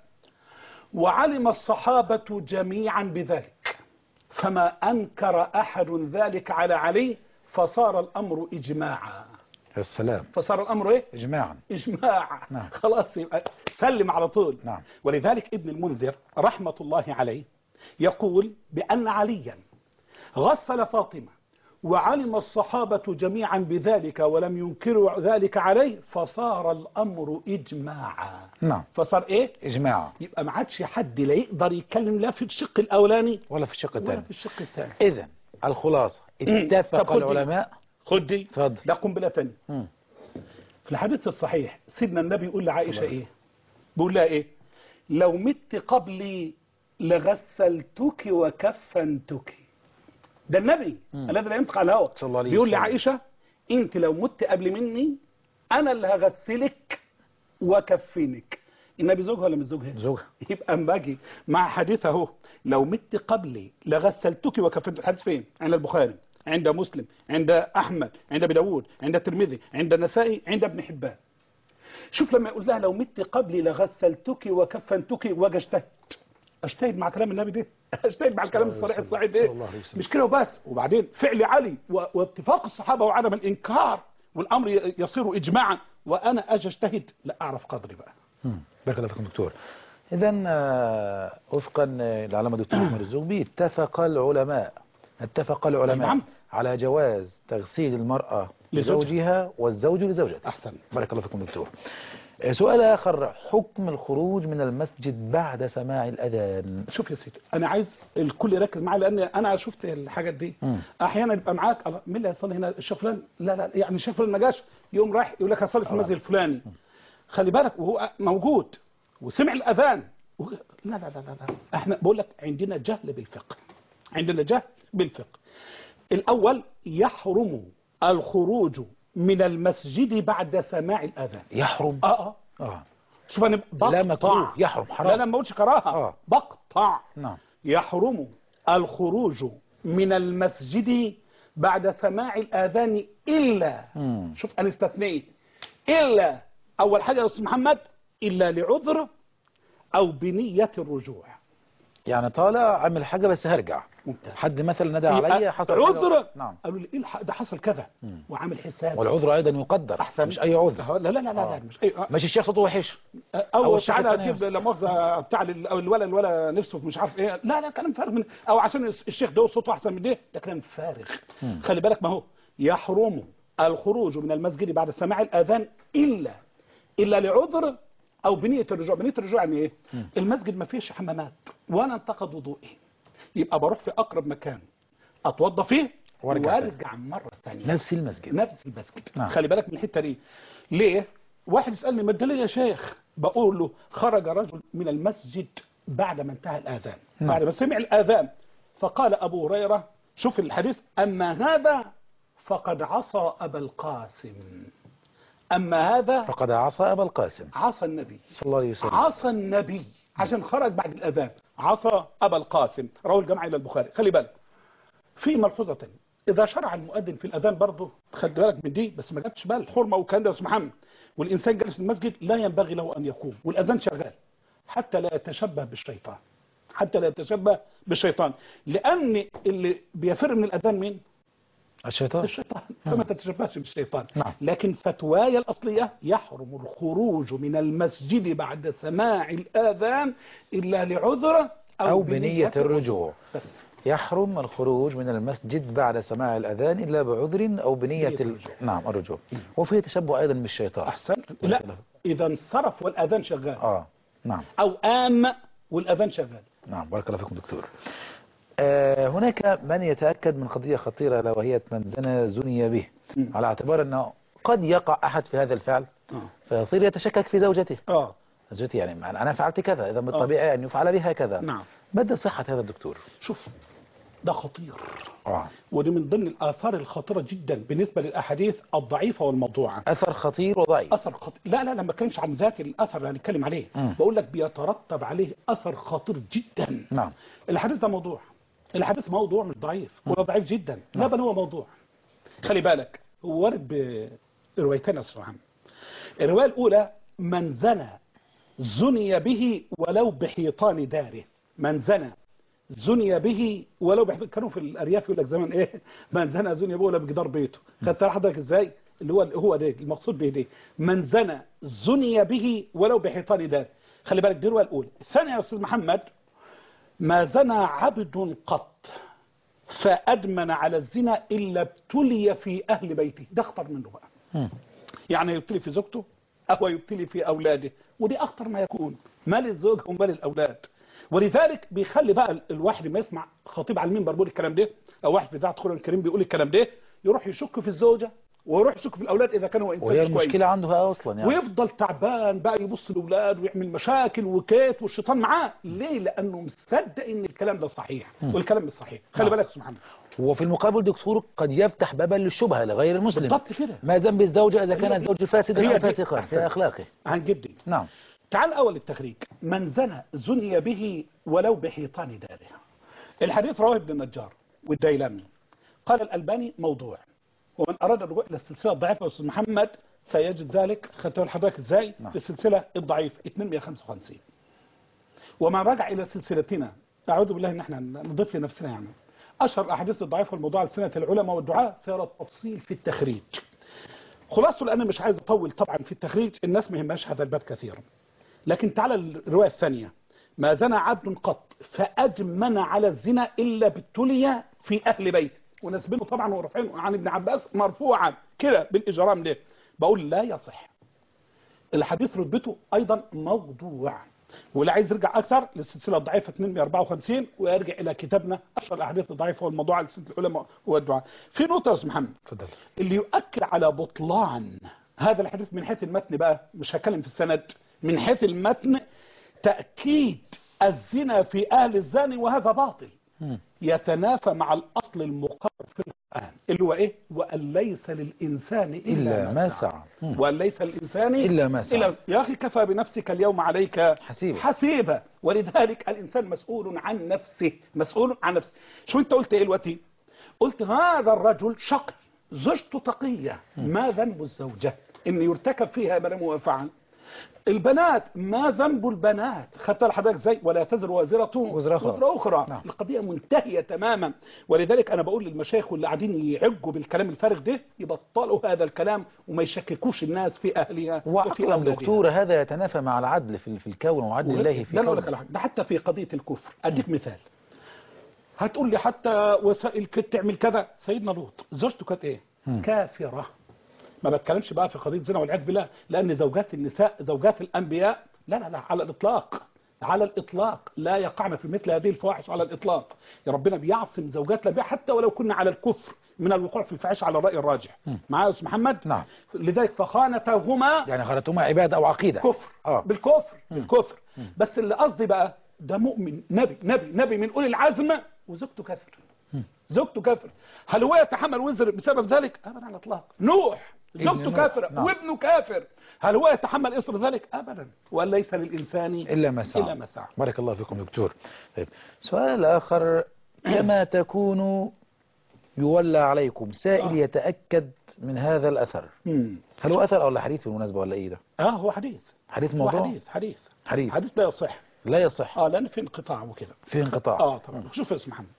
وعلم الصحابه جميعا بذلك فما انكر احد ذلك على علي فصار الامر اجماعا السلام فصار الامر ايه إجماعا إجماع نعم. خلاص يبقى سلم على طول نعم. ولذلك ابن المنذر رحمة الله عليه يقول بأن عليا غسل فاطمة وعلم الصحابة جميعا بذلك ولم ينكروا ذلك عليه فصار الأمر إجماعا نعم فصار إيه؟ إجماعا يبقى ما عادش حد لا يقدر يتكلم لا في الشق الأولاني ولا في الشق ولا الثاني في الشق الثاني إذا الخلاصة طب اتفق خد دي. العلماء خد دي اتفضل ده قنبلة تانية مم. في الحديث الصحيح سيدنا النبي يقول لعائشة صلى الله عليه ايه بيقول لها ايه لو مت قبلي لغسلتك وكفنتك ده النبي مم. الذي لا ينطق على الهوى صلى الله عليه بيقول وسلم. لعائشة انت لو مت قبل مني انا اللي هغسلك وكفنك النبي زوجها ولا مش زوجها زوجها يبقى اما اجي مع حديث اهو لو مت قبلي لغسلتك وكفنتك الحديث فين عند البخاري عند مسلم عند احمد عند ابي داود عند الترمذي عند النسائي عند ابن حبان شوف لما يقول لها لو مت قبلي لغسلتك وكفنتك واجي اجتهد اجتهد مع كلام النبي ده اجتهد مع الكلام صلى الله عليه الصريح وسلم. الصحيح صلى ده الله عليه وسلم. مش كده وبس وبعدين فعل علي و- واتفاق الصحابه وعدم الانكار والامر ي- يصير اجماعا وانا اجي اجتهد لا اعرف قدري بقى مم. بارك الله فيكم دكتور إذا آه، وفقا آه، لعلامة دكتور محمد الزغبي اتفق العلماء اتفق العلماء نعم. على جواز تغسيل المرأة لزوجها. لزوجها والزوج لزوجته احسن بارك الله فيكم دكتور آه، سؤال آخر حكم الخروج من المسجد بعد سماع الأذان شوف يا سيدي انا عايز الكل يركز معايا لان انا شفت الحاجات دي مم. احيانا يبقى معاك الله، مين اللي هيصلي هنا الشيخ فلان لا لا يعني الشيخ فلان ما جاش يقوم رايح يقول لك هصلي في المسجد الفلاني خلي بالك وهو موجود وسمع الاذان و... لا لا لا لا لا احنا بقول لك عندنا جهل بالفقه عندنا جهل بالفقه الاول يحرم الخروج من المسجد بعد سماع الاذان يحرم اه اه آه. شوف انا بقطع لا مكروه يحرم لا حرام انا ما بقولش كراهه آه. بقطع نعم يحرم الخروج من المسجد بعد سماع الآذان إلا مم. شوف أنا استثنيت إلا أول حاجة يا أستاذ محمد إلا لعذر أو بنية الرجوع يعني طالع عمل حاجة بس هرجع ممتاز حد مثلا ندى يبقى علي حصل عذر نعم قالوا لي ايه الحق ده حصل كذا وعامل حساب والعذر ايضا يقدر احسن مش اي عذر لا لا لا لا, آه. لا مش أي مش الشيخ صوته وحش أو او الشيخ تعالى الثاني جيب لا مؤاخذه بتاع ال- او الولا الولا نفسه في مش عارف ايه لا لا كلام فارغ من او عشان الشيخ ده صوته احسن من ده ده كلام فارغ خلي بالك ما هو يحرم الخروج من المسجد بعد سماع الاذان الا الا لعذر او بنيه الرجوع بنيه الرجوع يعني ايه المسجد ما فيش حمامات وانا انتقد وضوئي يبقى بروح في اقرب مكان اتوضى فيه وارجع وارجع مره ثانيه نفس المسجد نفس المسجد نعم. خلي بالك من الحته دي ليه واحد يسالني ما الدليل يا شيخ بقول له خرج رجل من المسجد بعد ما انتهى الاذان نعم. بعد ما سمع الاذان فقال ابو هريره شوف الحديث اما هذا فقد عصى ابا القاسم اما هذا فقد عصى ابا القاسم عصى النبي صلى الله عليه وسلم عصى النبي عشان خرج بعد الاذان عصى ابا القاسم رواه الجماعه الى البخاري خلي بالك في ملحوظه تانية اذا شرع المؤذن في الاذان برضه خد بالك من دي بس ما جابش بال الحرمه والكلام ده يا استاذ محمد والانسان جالس في المسجد لا ينبغي له ان يقوم والاذان شغال حتى لا يتشبه بالشيطان حتى لا يتشبه بالشيطان لان اللي بيفر من الاذان مين الشيطان الشيطان فما تتشبهش بالشيطان نعم. لكن فتواي الأصلية يحرم الخروج من المسجد بعد سماع الآذان إلا لعذر او بنية الرجوع بس يحرم الخروج من المسجد بعد سماع الأذان إلا بعذر أو بنية بنية ال... الرجوع. نعم الرجوع وفيه تشبه أيضا بالشيطان أحسن لا إذا انصرف والأذان شغال آه نعم أو آم والأذان شغال نعم بارك الله فيكم دكتور آه هناك من يتأكد من قضية خطيرة ألا وهي من زنى زني به مم. على اعتبار أنه قد يقع أحد في هذا الفعل آه. فيصير يتشكك في زوجته آه زوجتي يعني أنا فعلت كذا إذا من الطبيعي أن يفعل بها كذا نعم مدى صحة هذا الدكتور شوف ده خطير آه. ودي من ضمن الآثار الخطيرة جدا بالنسبة للأحاديث الضعيفة والموضوعة أثر خطير وضعيف اثر خطير لا لا لا ما كانش عن ذات الاثر اللي هنتكلم عليه مم. بقول لك بيترتب عليه اثر خطير جدا نعم الحديث ده موضوع الحديث موضوع مش ضعيف ولا ضعيف جدا لا نعم. بل هو موضوع خلي بالك هو وارد بروايتين يا استاذ محمد الروايه الاولى من زنى زني به ولو بحيطان داره من زنى زني به ولو بحيطان كانوا في الارياف يقول لك زمان ايه من زنى زني به ولا بجدار بيته خدت حضرتك ازاي اللي هو هو ده المقصود به ده من زنى زني به ولو بحيطان داره خلي بالك دي الروايه الاولى الثانيه يا استاذ محمد ما زنى عبد قط فأدمن على الزنا إلا ابتلي في أهل بيته ده أخطر منه بقى مم. يعني يبتلي في زوجته أو يبتلي في أولاده ودي أخطر ما يكون مال الزوج ومال الأولاد ولذلك بيخلي بقى ال- الواحد ما يسمع خطيب على المنبر بيقول الكلام ده أو واحد في إذاعة القرآن الكريم بيقول الكلام ده يروح يشك في الزوجة ويروح يشك في الأولاد إذا كان هو إنسان وهي مش كويس. المشكلة عنده أصلا يعني ويفضل تعبان بقى يبص لاولاده ويعمل مشاكل وكيت والشيطان معاه ليه لانه مصدق ان الكلام ده صحيح والكلام مش صحيح خلي نعم. بالك يا أستاذ محمد وفي المقابل دكتور قد يفتح بابا للشبهة لغير المسلم بالضبط كده ما ذنب الزوجة إذا كان هي الزوج دي- فاسدا هي أو دي- فاسقا أحسن. في أخلاقه هنجيب دي نعم تعال اول التخريج من زنى زني به ولو بحيطان داره الحديث رواه ابن النجار والديلمي قال الالباني موضوع ومن اراد الرجوع الى السلسله الضعيفه يا استاذ محمد سيجد ذلك خدت بال حضرتك ازاي نعم. في السلسله الضعيف 255 ومن رجع الى سلسلتنا اعوذ بالله ان احنا نضيف لنفسنا يعني اشهر الاحاديث الضعيفه الموضوع على سنه العلماء والدعاء سيرى التفصيل في التخريج خلاصته لان مش عايز اطول طبعا في التخريج الناس ما يهمهاش هذا الباب كثيرا لكن تعالى الروايه الثانيه ما زنى عبد قط فادمن على الزنا الا بالتلية في اهل بيته ونسبينه طبعا ورافعينه عن ابن عباس مرفوعا كده بالاجرام ده بقول لا يصح الحديث رتبته ايضا موضوع واللي عايز يرجع اكثر للسلسله الضعيفه 254 ويرجع الى كتابنا اشهر الاحاديث الضعيفه والموضوع لسلسله العلماء والدعاء في نقطه يا استاذ محمد تفضل اللي يؤكد على بطلان هذا الحديث من حيث المتن بقى مش هتكلم في السند من حيث المتن تأكيد الزنا في أهل الزاني وهذا باطل مم. يتنافى مع الأصل المقرر في القرآن اللي هو إيه وأن ليس للإنسان إلا, إلا ما سعى مم. وأن ليس الإنسان إلا ما سعى. يا أخي كفى بنفسك اليوم عليك حسيبا. حسيبا ولذلك الإنسان مسؤول عن نفسه مسؤول عن نفسه شو أنت قلت إيه دلوقتي قلت هذا الرجل شقي زوجته تقية ما ذنب الزوجة إن يرتكب فيها ما لم يفعل البنات ما ذنب البنات خدت حضرتك ازاي ولا تزر وازرة وزر أخرى. وزر أخرى نعم. القضية منتهية تماما ولذلك أنا بقول للمشايخ واللي قاعدين يعجوا بالكلام الفارغ ده يبطلوا هذا الكلام وما يشككوش الناس في أهلها وفي وعقلا أولادها دكتور هذا يتنافى مع العدل في في الكون وعدل الله في ده أنا أقول لك كونه على حاجة ده حتى في قضية الكفر أديك مثال هتقول لي حتى وسائل كده تعمل كذا سيدنا لوط زوجته كانت ايه مم. كافرة ما بتكلمش بقى في قضية زنا والعياذ بالله لأن زوجات النساء زوجات الأنبياء لا لا لا على الإطلاق على الإطلاق لا يقعن في مثل هذه الفواحش على الإطلاق يا ربنا بيعصم زوجات الأنبياء حتى ولو كنا على الكفر من الوقوع في الفواحش على الرأي الراجح معايا يا أستاذ محمد نعم. لذلك فخانتهما يعني خلتهما عبادة أو عقيدة كفر آه. بالكفر بالكفر بس اللي قصدي بقى ده مؤمن نبي نبي نبي من اولي العزم وزوجته كافر زوجته كافر هل هو يتحمل وزر بسبب ذلك ابدا على الاطلاق نوح ابن زوجته نوح. كافره نعم. وابنه كافر هل هو يتحمل اصر ذلك ابدا وان ليس للانسان إلا ما سعى الا ما سعى بارك الله فيكم دكتور طيب سؤال آخر كما تكون يولى عليكم سائل آه. يتأكد من هذا الأثر مم. هل هو أثر أو لا حديث بالمناسبة ولا إيه ده اه هو حديث حديث هو موضوع حديث حديث حديث حديث لا يصح لا يصح اه لان في انقطاع وكده في انقطاع اه طبعا شوف يا استاذ محمد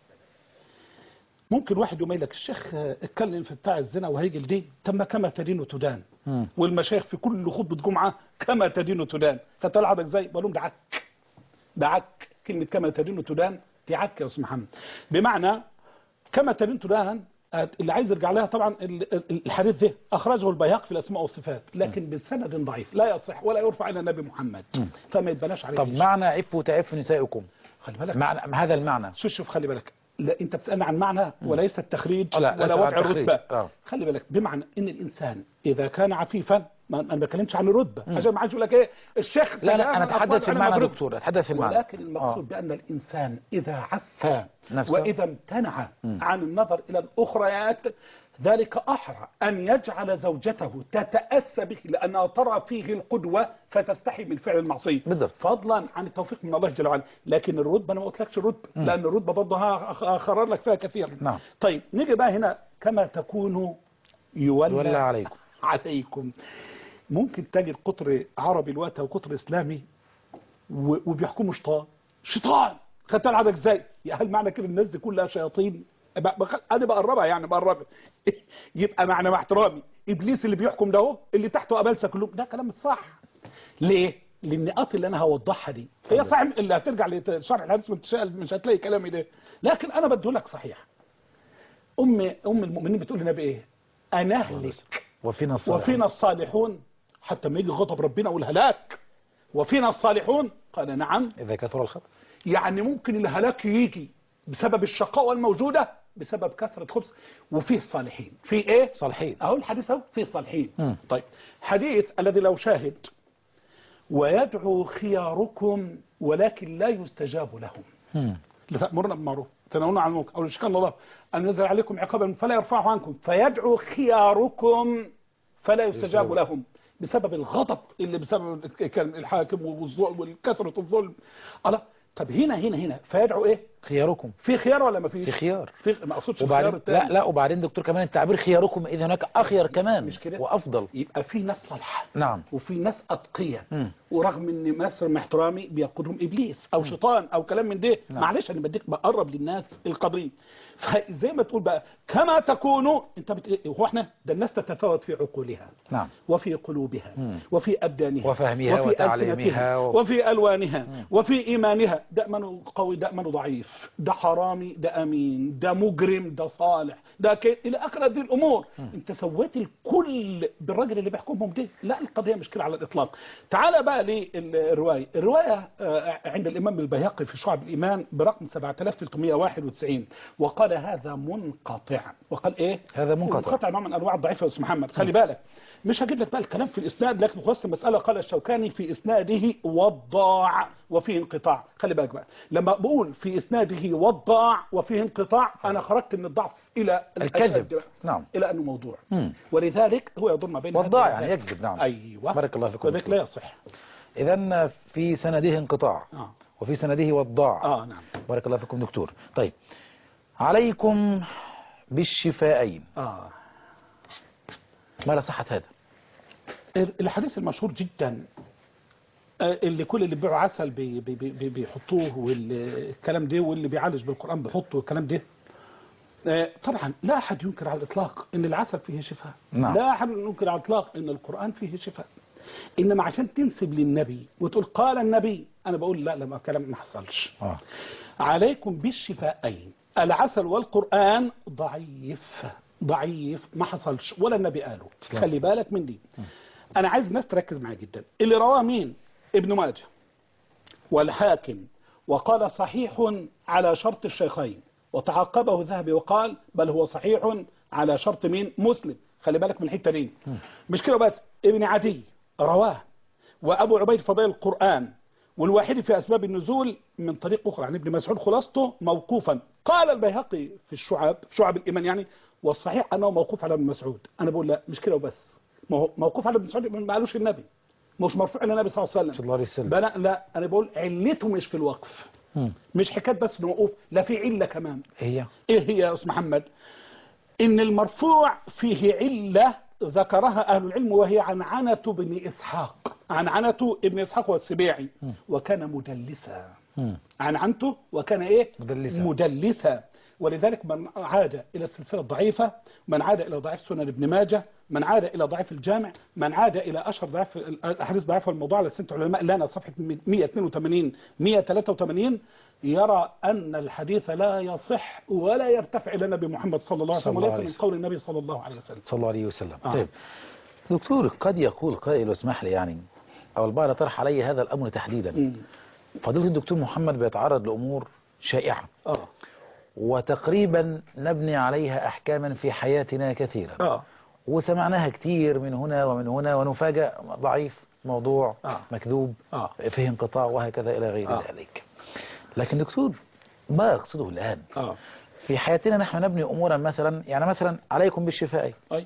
ممكن واحد يقول لك الشيخ آه، اتكلم في بتاع الزنا وهيجي لدي تم كما تدين تدان مم. والمشايخ في كل خطبه جمعه كما تدين تدان فتلعب حضرتك ازاي بقول لهم ده عك ده عك كلمه كما تدين تدان دي عك يا استاذ محمد بمعنى كما تدين تدان آه، اللي عايز يرجع لها طبعا ال- ال- الحديث ده اخرجه البيهقي في الاسماء والصفات لكن بسند ضعيف لا يصح ولا يرفع الى النبي محمد فما يتبناش عليه طب شيء. معنى عفوا تعف نسائكم خلي بالك معنى هذا المعنى شوف شوف خلي بالك لا انت بتسالني عن معنى وليس التخريج لا، ولا ليس عن وضع التخريج. الرتبه آه. خلي بالك بمعنى ان الانسان اذا كان عفيفا ما انا ما بتكلمش عن الرتبه عشان ما حدش يقول لك ايه الشيخ لا لا فلان أنا الأطفال أتحدث في أنا المعنى مبروك. دكتور أتحدث في المعنى ولكن المقصود بان الانسان اذا عفى نفسه. واذا امتنع عن النظر الى الاخريات ذلك احرى ان يجعل زوجته تتاسى به لانها ترى فيه القدوه فتستحي من فعل المعصيه بالضبط. فضلا عن التوفيق من الله جل وعلا لكن الرتبه انا ما قلتلكش الرتبه لان الرتبه برضه هخرر لك فيها كثيرا نعم. طيب نيجي بقى هنا كما تكون يولى, يولى عليكم. عليكم ممكن تجد قطر عربي الوقت او قطر اسلامي و- وبيحكموا شيطان شيطان خدت عندك ازاي يا هل معنى كده الناس دي كلها شياطين ب- بخ- انا بقربها يعني بقربها يبقى معنى مع احترامي ابليس اللي بيحكم ده هو اللي تحته ابلسه كلهم ده كلام مش صح ليه للنقاط اللي انا هوضحها دي هي صح اللي هترجع لشرح الحديث متشائل مش هتلاقي كلامي ده لكن انا بديه لك صحيح ام ام المؤمنين بتقول لنا بايه انا اهلك وفينا الصالحون وفينا الصالحون حتى ما يجي غضب ربنا والهلاك وفينا الصالحون قال نعم إذا كثر الخبث يعني ممكن الهلاك يجي بسبب الشقاوة الموجودة بسبب كثرة خبز وفيه الصالحين في ايه صالحين اهو الحديث اهو فيه الصالحين مم. طيب حديث الذي لو شاهد ويدعو خياركم ولكن لا يستجاب لهم مم. لتأمرنا بالمعروف تنهون عن المنكر أو يشكى الله أن ينزل عليكم عقابا فلا يرفعه عنكم فيدعو خياركم فلا يستجاب لهم بسبب الغضب اللي بسبب كان الحاكم والظلم والكثرة الظلم الله طب هنا هنا هنا فيدعو ايه خياركم في خيار ولا ما فيش في خيار في ما اقصدش الخيار وبعدين التاني لا لا وبعدين دكتور كمان التعبير خياركم إذا هناك أخير كمان مش كده؟ وأفضل يبقى في ناس صالحه نعم وفي ناس اتقياء مم. ورغم ان مصر مع احترامي بيقودهم ابليس او شيطان او كلام من ده نعم. معلش انا بديك بقرب للناس القضيه فزي ما تقول بقى كما تكونوا انت بت... هو احنا ده الناس تتفاوت في عقولها نعم وفي قلوبها مم. وفي أبدانها وفهمها وفي وتعليمها ألسنتها و- وفي ألوانها وفي إيمانها ده من قوي ده من ضعيف ده حرامي ده أمين ده مجرم ده صالح ده ك... إلى آخر هذه الأمور أنت سويت الكل بالراجل اللي بيحكمهم ده لا القضية مشكلة على الإطلاق تعال بقى للرواية الرواية آه، عند الإمام البيهقي في شعب الإيمان برقم 7391 وقال هذا منقطع وقال إيه هذا منقطع. منقطع نوع من انواع الضعيفه يا استاذ محمد خلي بالك مش هجيب لك بقى الكلام في الاسناد لكن خلاص المساله قال الشوكاني في اسناده وضاع وفيه انقطاع خلي بالك بقى لما بقول في اسناده وضاع وفيه انقطاع انا خرجت من الضعف الى الكذب. الأشد بقى. نعم. الى انه موضوع مم. ولذلك هو يضم ما بين وضاع هذا يعني وذاك. يكذب نعم ايوه بارك الله فيكم وذلك لا يصح إذا في سنده انقطاع اه وفي سنده وضاع اه نعم بارك الله فيكم دكتور طيب عليكم بالشفائين اه ما لا صحة هذا الحديث المشهور جدا آه، اللي كل اللي بيبيعوا عسل بي بي بي بي- بيحطوه والكلام ده واللي بيعالج بالقرآن بيحطه والكلام ده آه، طبعا لا أحد ينكر على الإطلاق أن العسل فيه شفاء نعم. لا أحد ينكر على الإطلاق أن القرآن فيه شفاء إنما عشان تنسب للنبي وتقول قال النبي أنا بقول لا لما كلام ما حصلش آه. عليكم بالشفاءين العسل والقرآن ضعيف ضعيف ما حصلش ولا النبي قاله سلام. خلي بالك من دي أنا عايز الناس تركز معايا جدا اللي رواه مين ابن ماجه والحاكم وقال صحيح على شرط الشيخين وتعقبه الذهبي وقال بل هو صحيح على شرط مين مسلم خلي بالك من الحته دي مش كده بس ابن عدي رواه وابو عبيد فضيل القران والواحد في اسباب النزول من طريق اخرى عن ابن مسعود خلاصته موقوفا قال البيهقي في الشعب شعب الايمان يعني والصحيح انه موقوف على ابن مسعود انا بقول لا مش كده وبس ما هو موقوف على ابن مسعود ما قالوش النبي مش مرفوع الى النبي صلى الله عليه وسلم صلى الله عليه وسلم بلا لا انا بقول علته مش في الوقف مم. مش حكايه بس موقوف لا في عله كمان هي ايه هي يا استاذ محمد ان المرفوع فيه عله ذكرها اهل العلم وهي عنعنه بن اسحاق عنعنه ابن اسحاق والسبيعي وكان مدلسا مم. عنعنته وكان ايه مدلسا. مدلسا ولذلك من عاد الى السلسله الضعيفه من عاد الى ضعيف سنن ابن ماجه من عاد الى ضعيف الجامع من عاد الى اشهر ضعيف الاحاديث ضعيفه الموضوع على سنه العلماء لنا صفحه 182 183 يرى ان الحديث لا يصح ولا يرتفع الى النبي محمد صلى الله عليه صلى وسلم الله وليس عليه من وسلم. قول النبي صلى الله عليه وسلم صلى الله عليه وسلم آه. طيب دكتور قد يقول قائل واسمح لي يعني أو البعض طرح علي هذا الأمر تحديدا مم. فضيلة الدكتور محمد بيتعرض لأمور شائعة اه وتقريبا نبني عليها أحكاما في حياتنا كثيرا اه وسمعناها كتير من هنا ومن هنا ونفاجأ ضعيف موضوع آه. مكذوب اه فيه انقطاع وهكذا إلى غير آه. ذلك لكن دكتور ما أقصده الآن اه في حياتنا نحن نبني أمورا مثلا يعني مثلا عليكم بالشفاء اي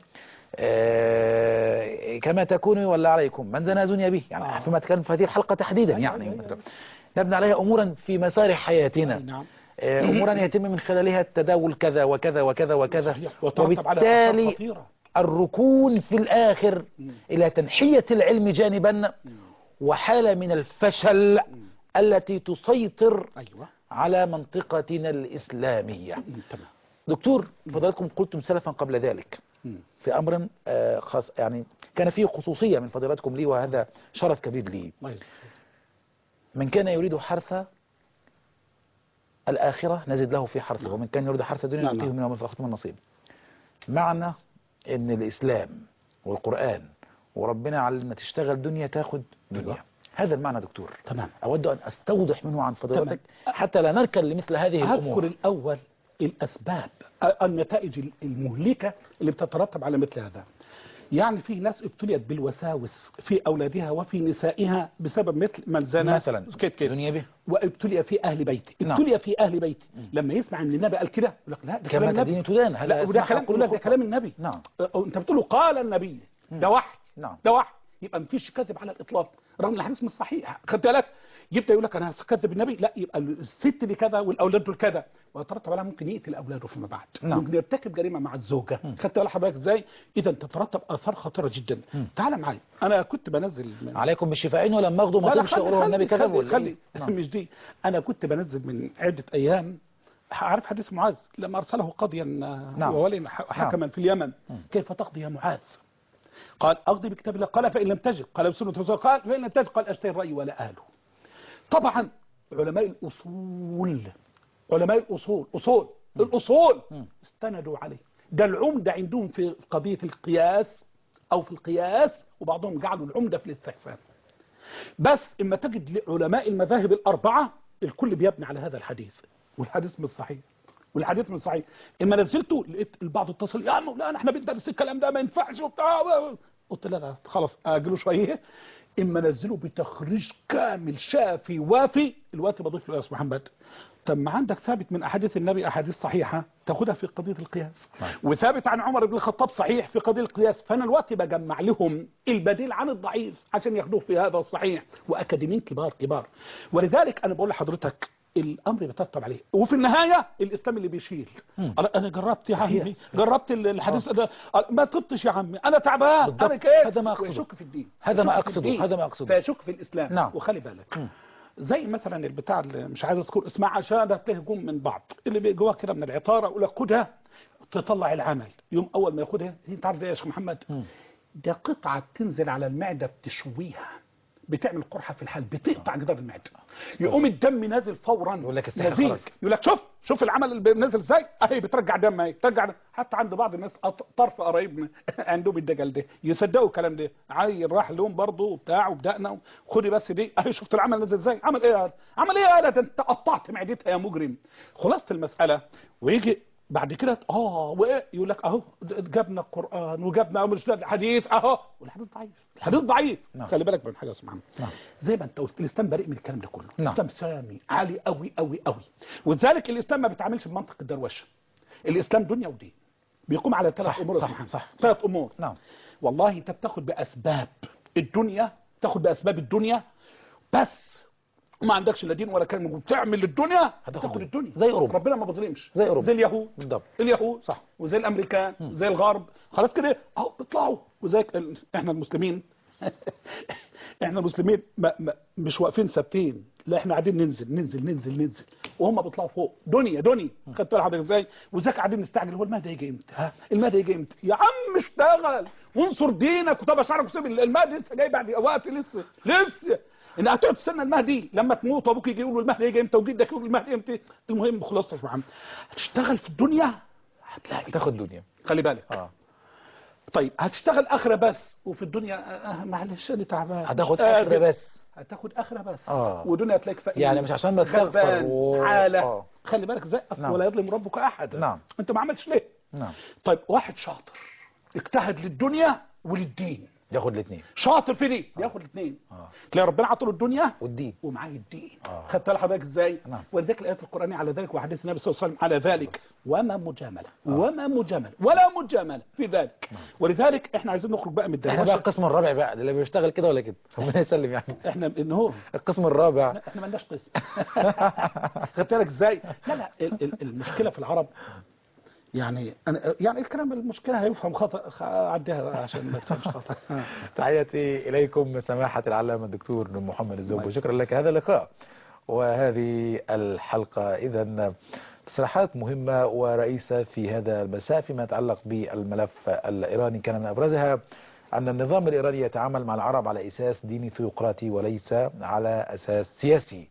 آه، كما تكون ولا عليكم من زنا زني به يعني آه. فيما كان في هذه الحلقة تحديدا أيوة، يعني أيوة، مثلا نبني عليها أمورا في مسار حياتنا أي نعم آه، أمورا يتم من خلالها التداول كذا وكذا وكذا وكذا صحيح. وترتب على آثار وبالتالي خطيره الركون في الآخر إلى تنحية العلم جانبا وحالة من الفشل التي تسيطر ايوه على منطقتنا الإسلامية مم، تمام دكتور فضلاتكم قلتم سلفا قبل ذلك مم. في أمر آه، خاص يعني كان فيه خصوصية من فضيلتكم لي وهذا شرف كبير لي الله يجزاك من كان يريد حرث الآخرة نزد له في حرثه ومن كان يريد حرث الدنيا نعم، نؤتيه نعم. منها من فخذ من النصيب معنى ان الإسلام والقرآن وربنا علمنا تشتغل دنيا تاخد دنيا أيوة. هذا المعنى دكتور تمام أود أن أستوضح منه عن فضيلتك حتى لا نركن لمثل هذه أذكر الأمور الأول الأسباب النتائج المهلكة اللي بتترتب على مثل هذا يعني في ناس ابتليت بالوساوس في أولادها وفي نسائها بسبب مثل من زنى مثلا كده كده دنيا به وابتلي في أهل بيتي نعم. ابتلي في أهل بيتي لما يسمع ان النبي قال كده يقول لك لا ده كلام كما النبي تدين تدان هل لا وده يسمح كلام كل يقول لك ده خطأ؟ كلام النبي نعم أه، انت بتقول له قال النبي ده وحي نعم ده وحي يبقى مفيش كذب على الاطلاق رغم ان الحديث مش صحيح خدت بالك يبدا يقول لك انا هكذب النبي لا يبقى الست دي كذا والاولاد دول كذا ويترتب عليها ممكن يقتل اولاده فيما بعد نعم. ممكن يرتكب جريمه مع الزوجه خدت بالك حضرتك ازاي اذا تترتب اثار خطيره جدا تعال معايا انا كنت بنزل من عليكم بالشفاءين ولما اخذوا ما لا لا تمشي خلي يقولوا النبي خلي كذب خلي, ولا خلي إيه؟ نعم. مش دي انا كنت بنزل من عده ايام عارف حديث معاذ لما ارسله قاضيا نعم. وولي حكما في اليمن كيف تقضي يا معاذ قال اقضي بكتاب الله قال فان لم تجد قال بسنه رسول قال فان لم تجد قال اشتري الراي ولا اهله طبعا علماء الاصول علماء الاصول اصول الاصول استندوا عليه ده العمده عندهم في قضيه القياس او في القياس وبعضهم جعلوا العمده في الاستحسان بس اما تجد علماء المذاهب الاربعه الكل بيبني على هذا الحديث والحديث مش صحيح والحديث مش صحيح اما نزلته لقيت البعض اتصل يا مولانا احنا بندرس الكلام ده ما ينفعش وبتاع قلت لا لا خلاص اجله شويه اما نزله بتخريج كامل شافي وافي الوقت بضيف له يا استاذ محمد طب ما عندك ثابت من احاديث النبي احاديث صحيحه تاخدها في قضيه القياس نعم. وثابت عن عمر بن الخطاب صحيح في قضيه القياس فانا الوقت بجمع لهم البديل عن الضعيف عشان ياخدوه في هذا الصحيح واكاديميين كبار كبار ولذلك انا بقول لحضرتك الامر بيترتب عليه وفي النهايه الاسلام اللي بيشيل مم. انا أنا جربت يا صحيح، عمي صحيح. جربت ال- الحديث ده ما طبتش يا عمي انا تعبان بالضبط. انا كيف هذا ما أقصده. ويشك في الدين هذا ما يشك في أقصده، الدين. هذا ما أقصده. فيشك في الاسلام نعم. وخلي بالك مم. زي مثلا البتاع اللي مش عايز اذكر اسمها عشان تهجم من بعض اللي بي- جواه كده من العطاره يقول لك خدها تطلع العمل يوم اول ما ياخدها انت عارف ايه يا شيخ محمد مم. ده قطعه بتنزل على المعده بتشويها بتعمل قرحه في الحال بتقطع جدار المعده يقوم الدم نازل فورا يقول لك السحر نزيف. خرج. يقول لك شوف شوف العمل اللي نازل ازاي اهي بترجع دم اهي ترجع دم. حتى عند بعض الناس أط- طرف قرايبنا عندهم الدجل ده يصدقوا الكلام ده عيل راح لهم برضه وبتاع وبدقنا خدي بس دي اهي شفت العمل نازل ازاي عمل ايه يا هذا؟ عمل ايه يا هذا؟ ده انت قطعت معدتها يا مجرم خلاصه المساله ويجي بعد كده اه وايه يقول لك اهو جبنا القران وجبنا مش ده الحديث اهو والحديث ضعيف الحديث ضعيف نعم. خلي بالك من حاجه اسمها نعم. زي ما انت قلت الاسلام بريء من الكلام ده كله نعم. الاسلام سامي عالي قوي قوي قوي ولذلك الاسلام ما بيتعاملش بمنطق الدروشه الاسلام دنيا ودين بيقوم على ثلاث صح، امور يا صح، سبحان. صح. ثلاث امور نعم والله انت بتاخد باسباب الدنيا تاخد باسباب الدنيا بس ما عندكش لا دين ولا كلمه وبتعمل الدنيا هتاخد هتاخد الدنيا. الدنيا زي أوروبا. ربنا ما بيظلمش زي أوروبا. زي اليهود بالضبط. اليهود صح. وزي الامريكان وزي الغرب خلاص كده اهو بيطلعوا وزي ال- احنا المسلمين احنا المسلمين ما ما مش واقفين ثابتين لا احنا قاعدين ننزل ننزل ننزل ننزل وهم بيطلعوا فوق دنيا دنيا خدت بالك حضرتك ازاي وذاك قاعدين نستعجل هو المهدي هيجي امتى ها المهدي هيجي امتى يا عم اشتغل وانصر دينك وطبع شعرك وسيب المهدي لسه جاي بعد وقت لسه لسه ان هتقعد تستنى المهدي لما تموت وابوك يجي يقول له المهدي هيجي امتى وجدك يقول المهدي امتى المهم خلاص يا محمد هتشتغل في الدنيا هتلاقي تاخد دنيا خلي بالك اه طيب هتشتغل اخره بس وفي الدنيا آه معلش انا تعبان هتاخد مش قادر. اخره بس هتاخد اخره بس آه. ودنيا هتلاقيك فقير يعني مش عشان بستغفر غلبان، و- عالة آه. خلي بالك ازاي اصل نعم. ولا يظلم ربك احد نعم. انت ما عملتش ليه نعم طيب واحد شاطر اجتهد للدنيا وللدين ياخد الاثنين شاطر في دي بياخد الاثنين آه. تلاقي ربنا عطله الدنيا والدين ومعاه الدين آه. خدت بالك حضرتك ازاي نعم. ولذلك الايات القرانيه على ذلك وحديث النبي صلى الله عليه وسلم على ذلك وما مجامله وما مجامله ولا مجامله في ذلك ولذلك احنا عايزين نخرج بقى من احنا بقى الدروشه القسم الرابع بقى اللي بيشتغل كده ولا كده ربنا يسلم يعني احنا ان هو القسم الرابع احنا ما لناش قسم خدت بالك ازاي لا لا ال- ال- المشكله في العرب يعني انا يعني الكلام المشكله هيفهم خطا خ- عديها عشان ما تفهمش خطا تحياتي إليكم سماحة العلامة الدكتور محمد الزوب الله وشكرا لك هذا اللقاء وهذه الحلقة إذا تصريحات مهمة ورئيسة في هذا المساء فيما يتعلق بالملف الإيراني كان من أبرزها أن النظام الإيراني يتعامل مع العرب على أساس ديني ثيوقراطي وليس على أساس سياسي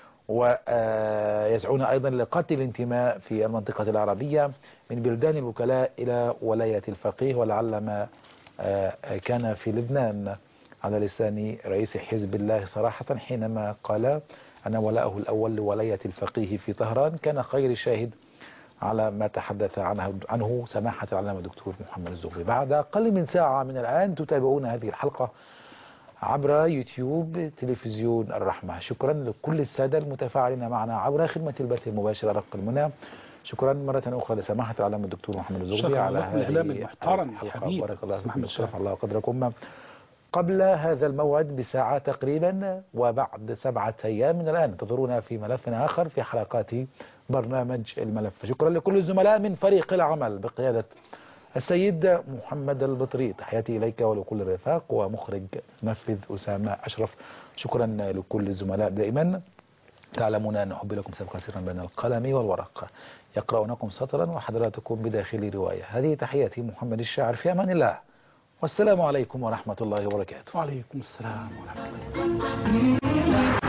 ويسعون أيضا لقتل الانتماء في المنطقة العربية من بلدان الوكلاء إلى ولاية الفقيه ولعل ما آه، كان في لبنان على لسان رئيس حزب الله صراحة حينما قال أن ولاءه الأول لولاية الفقيه في طهران كان خير شاهد على ما تحدث عنه, عنه سماحة العلامة الدكتور محمد الزغبي بعد أقل من ساعة من الآن تتابعون هذه الحلقة عبر يوتيوب تلفزيون الرحمة شكرا لكل السادة المتفاعلين معنا عبر خدمة البث المباشر رق المنى شكرا مرة أخرى لسماحة العلامة الدكتور محمد الزغبي شكراً على لكم الإعلام هذه المحترم الحلقة. الحبيب. بارك الله اسمح فيكم من الشرف. شرف الله قدركم قبل هذا الموعد بساعة تقريبا وبعد سبعة أيام من الآن انتظرونا في ملف آخر في حلقات برنامج الملف شكرا لكل الزملاء من فريق العمل بقيادة السيد محمد البطري تحياتي إليك ولكل الرفاق ومخرج منفذ أسامة أشرف شكرا لكل الزملاء دائما تعلمون أن حبي لكم سبق سرا بين القلم والورق يقرأونكم سطرا وحضراتكم بداخل رواية هذه تحياتي محمد الشاعر في أمان الله والسلام عليكم ورحمة الله وبركاته وعليكم السلام ورحمه الله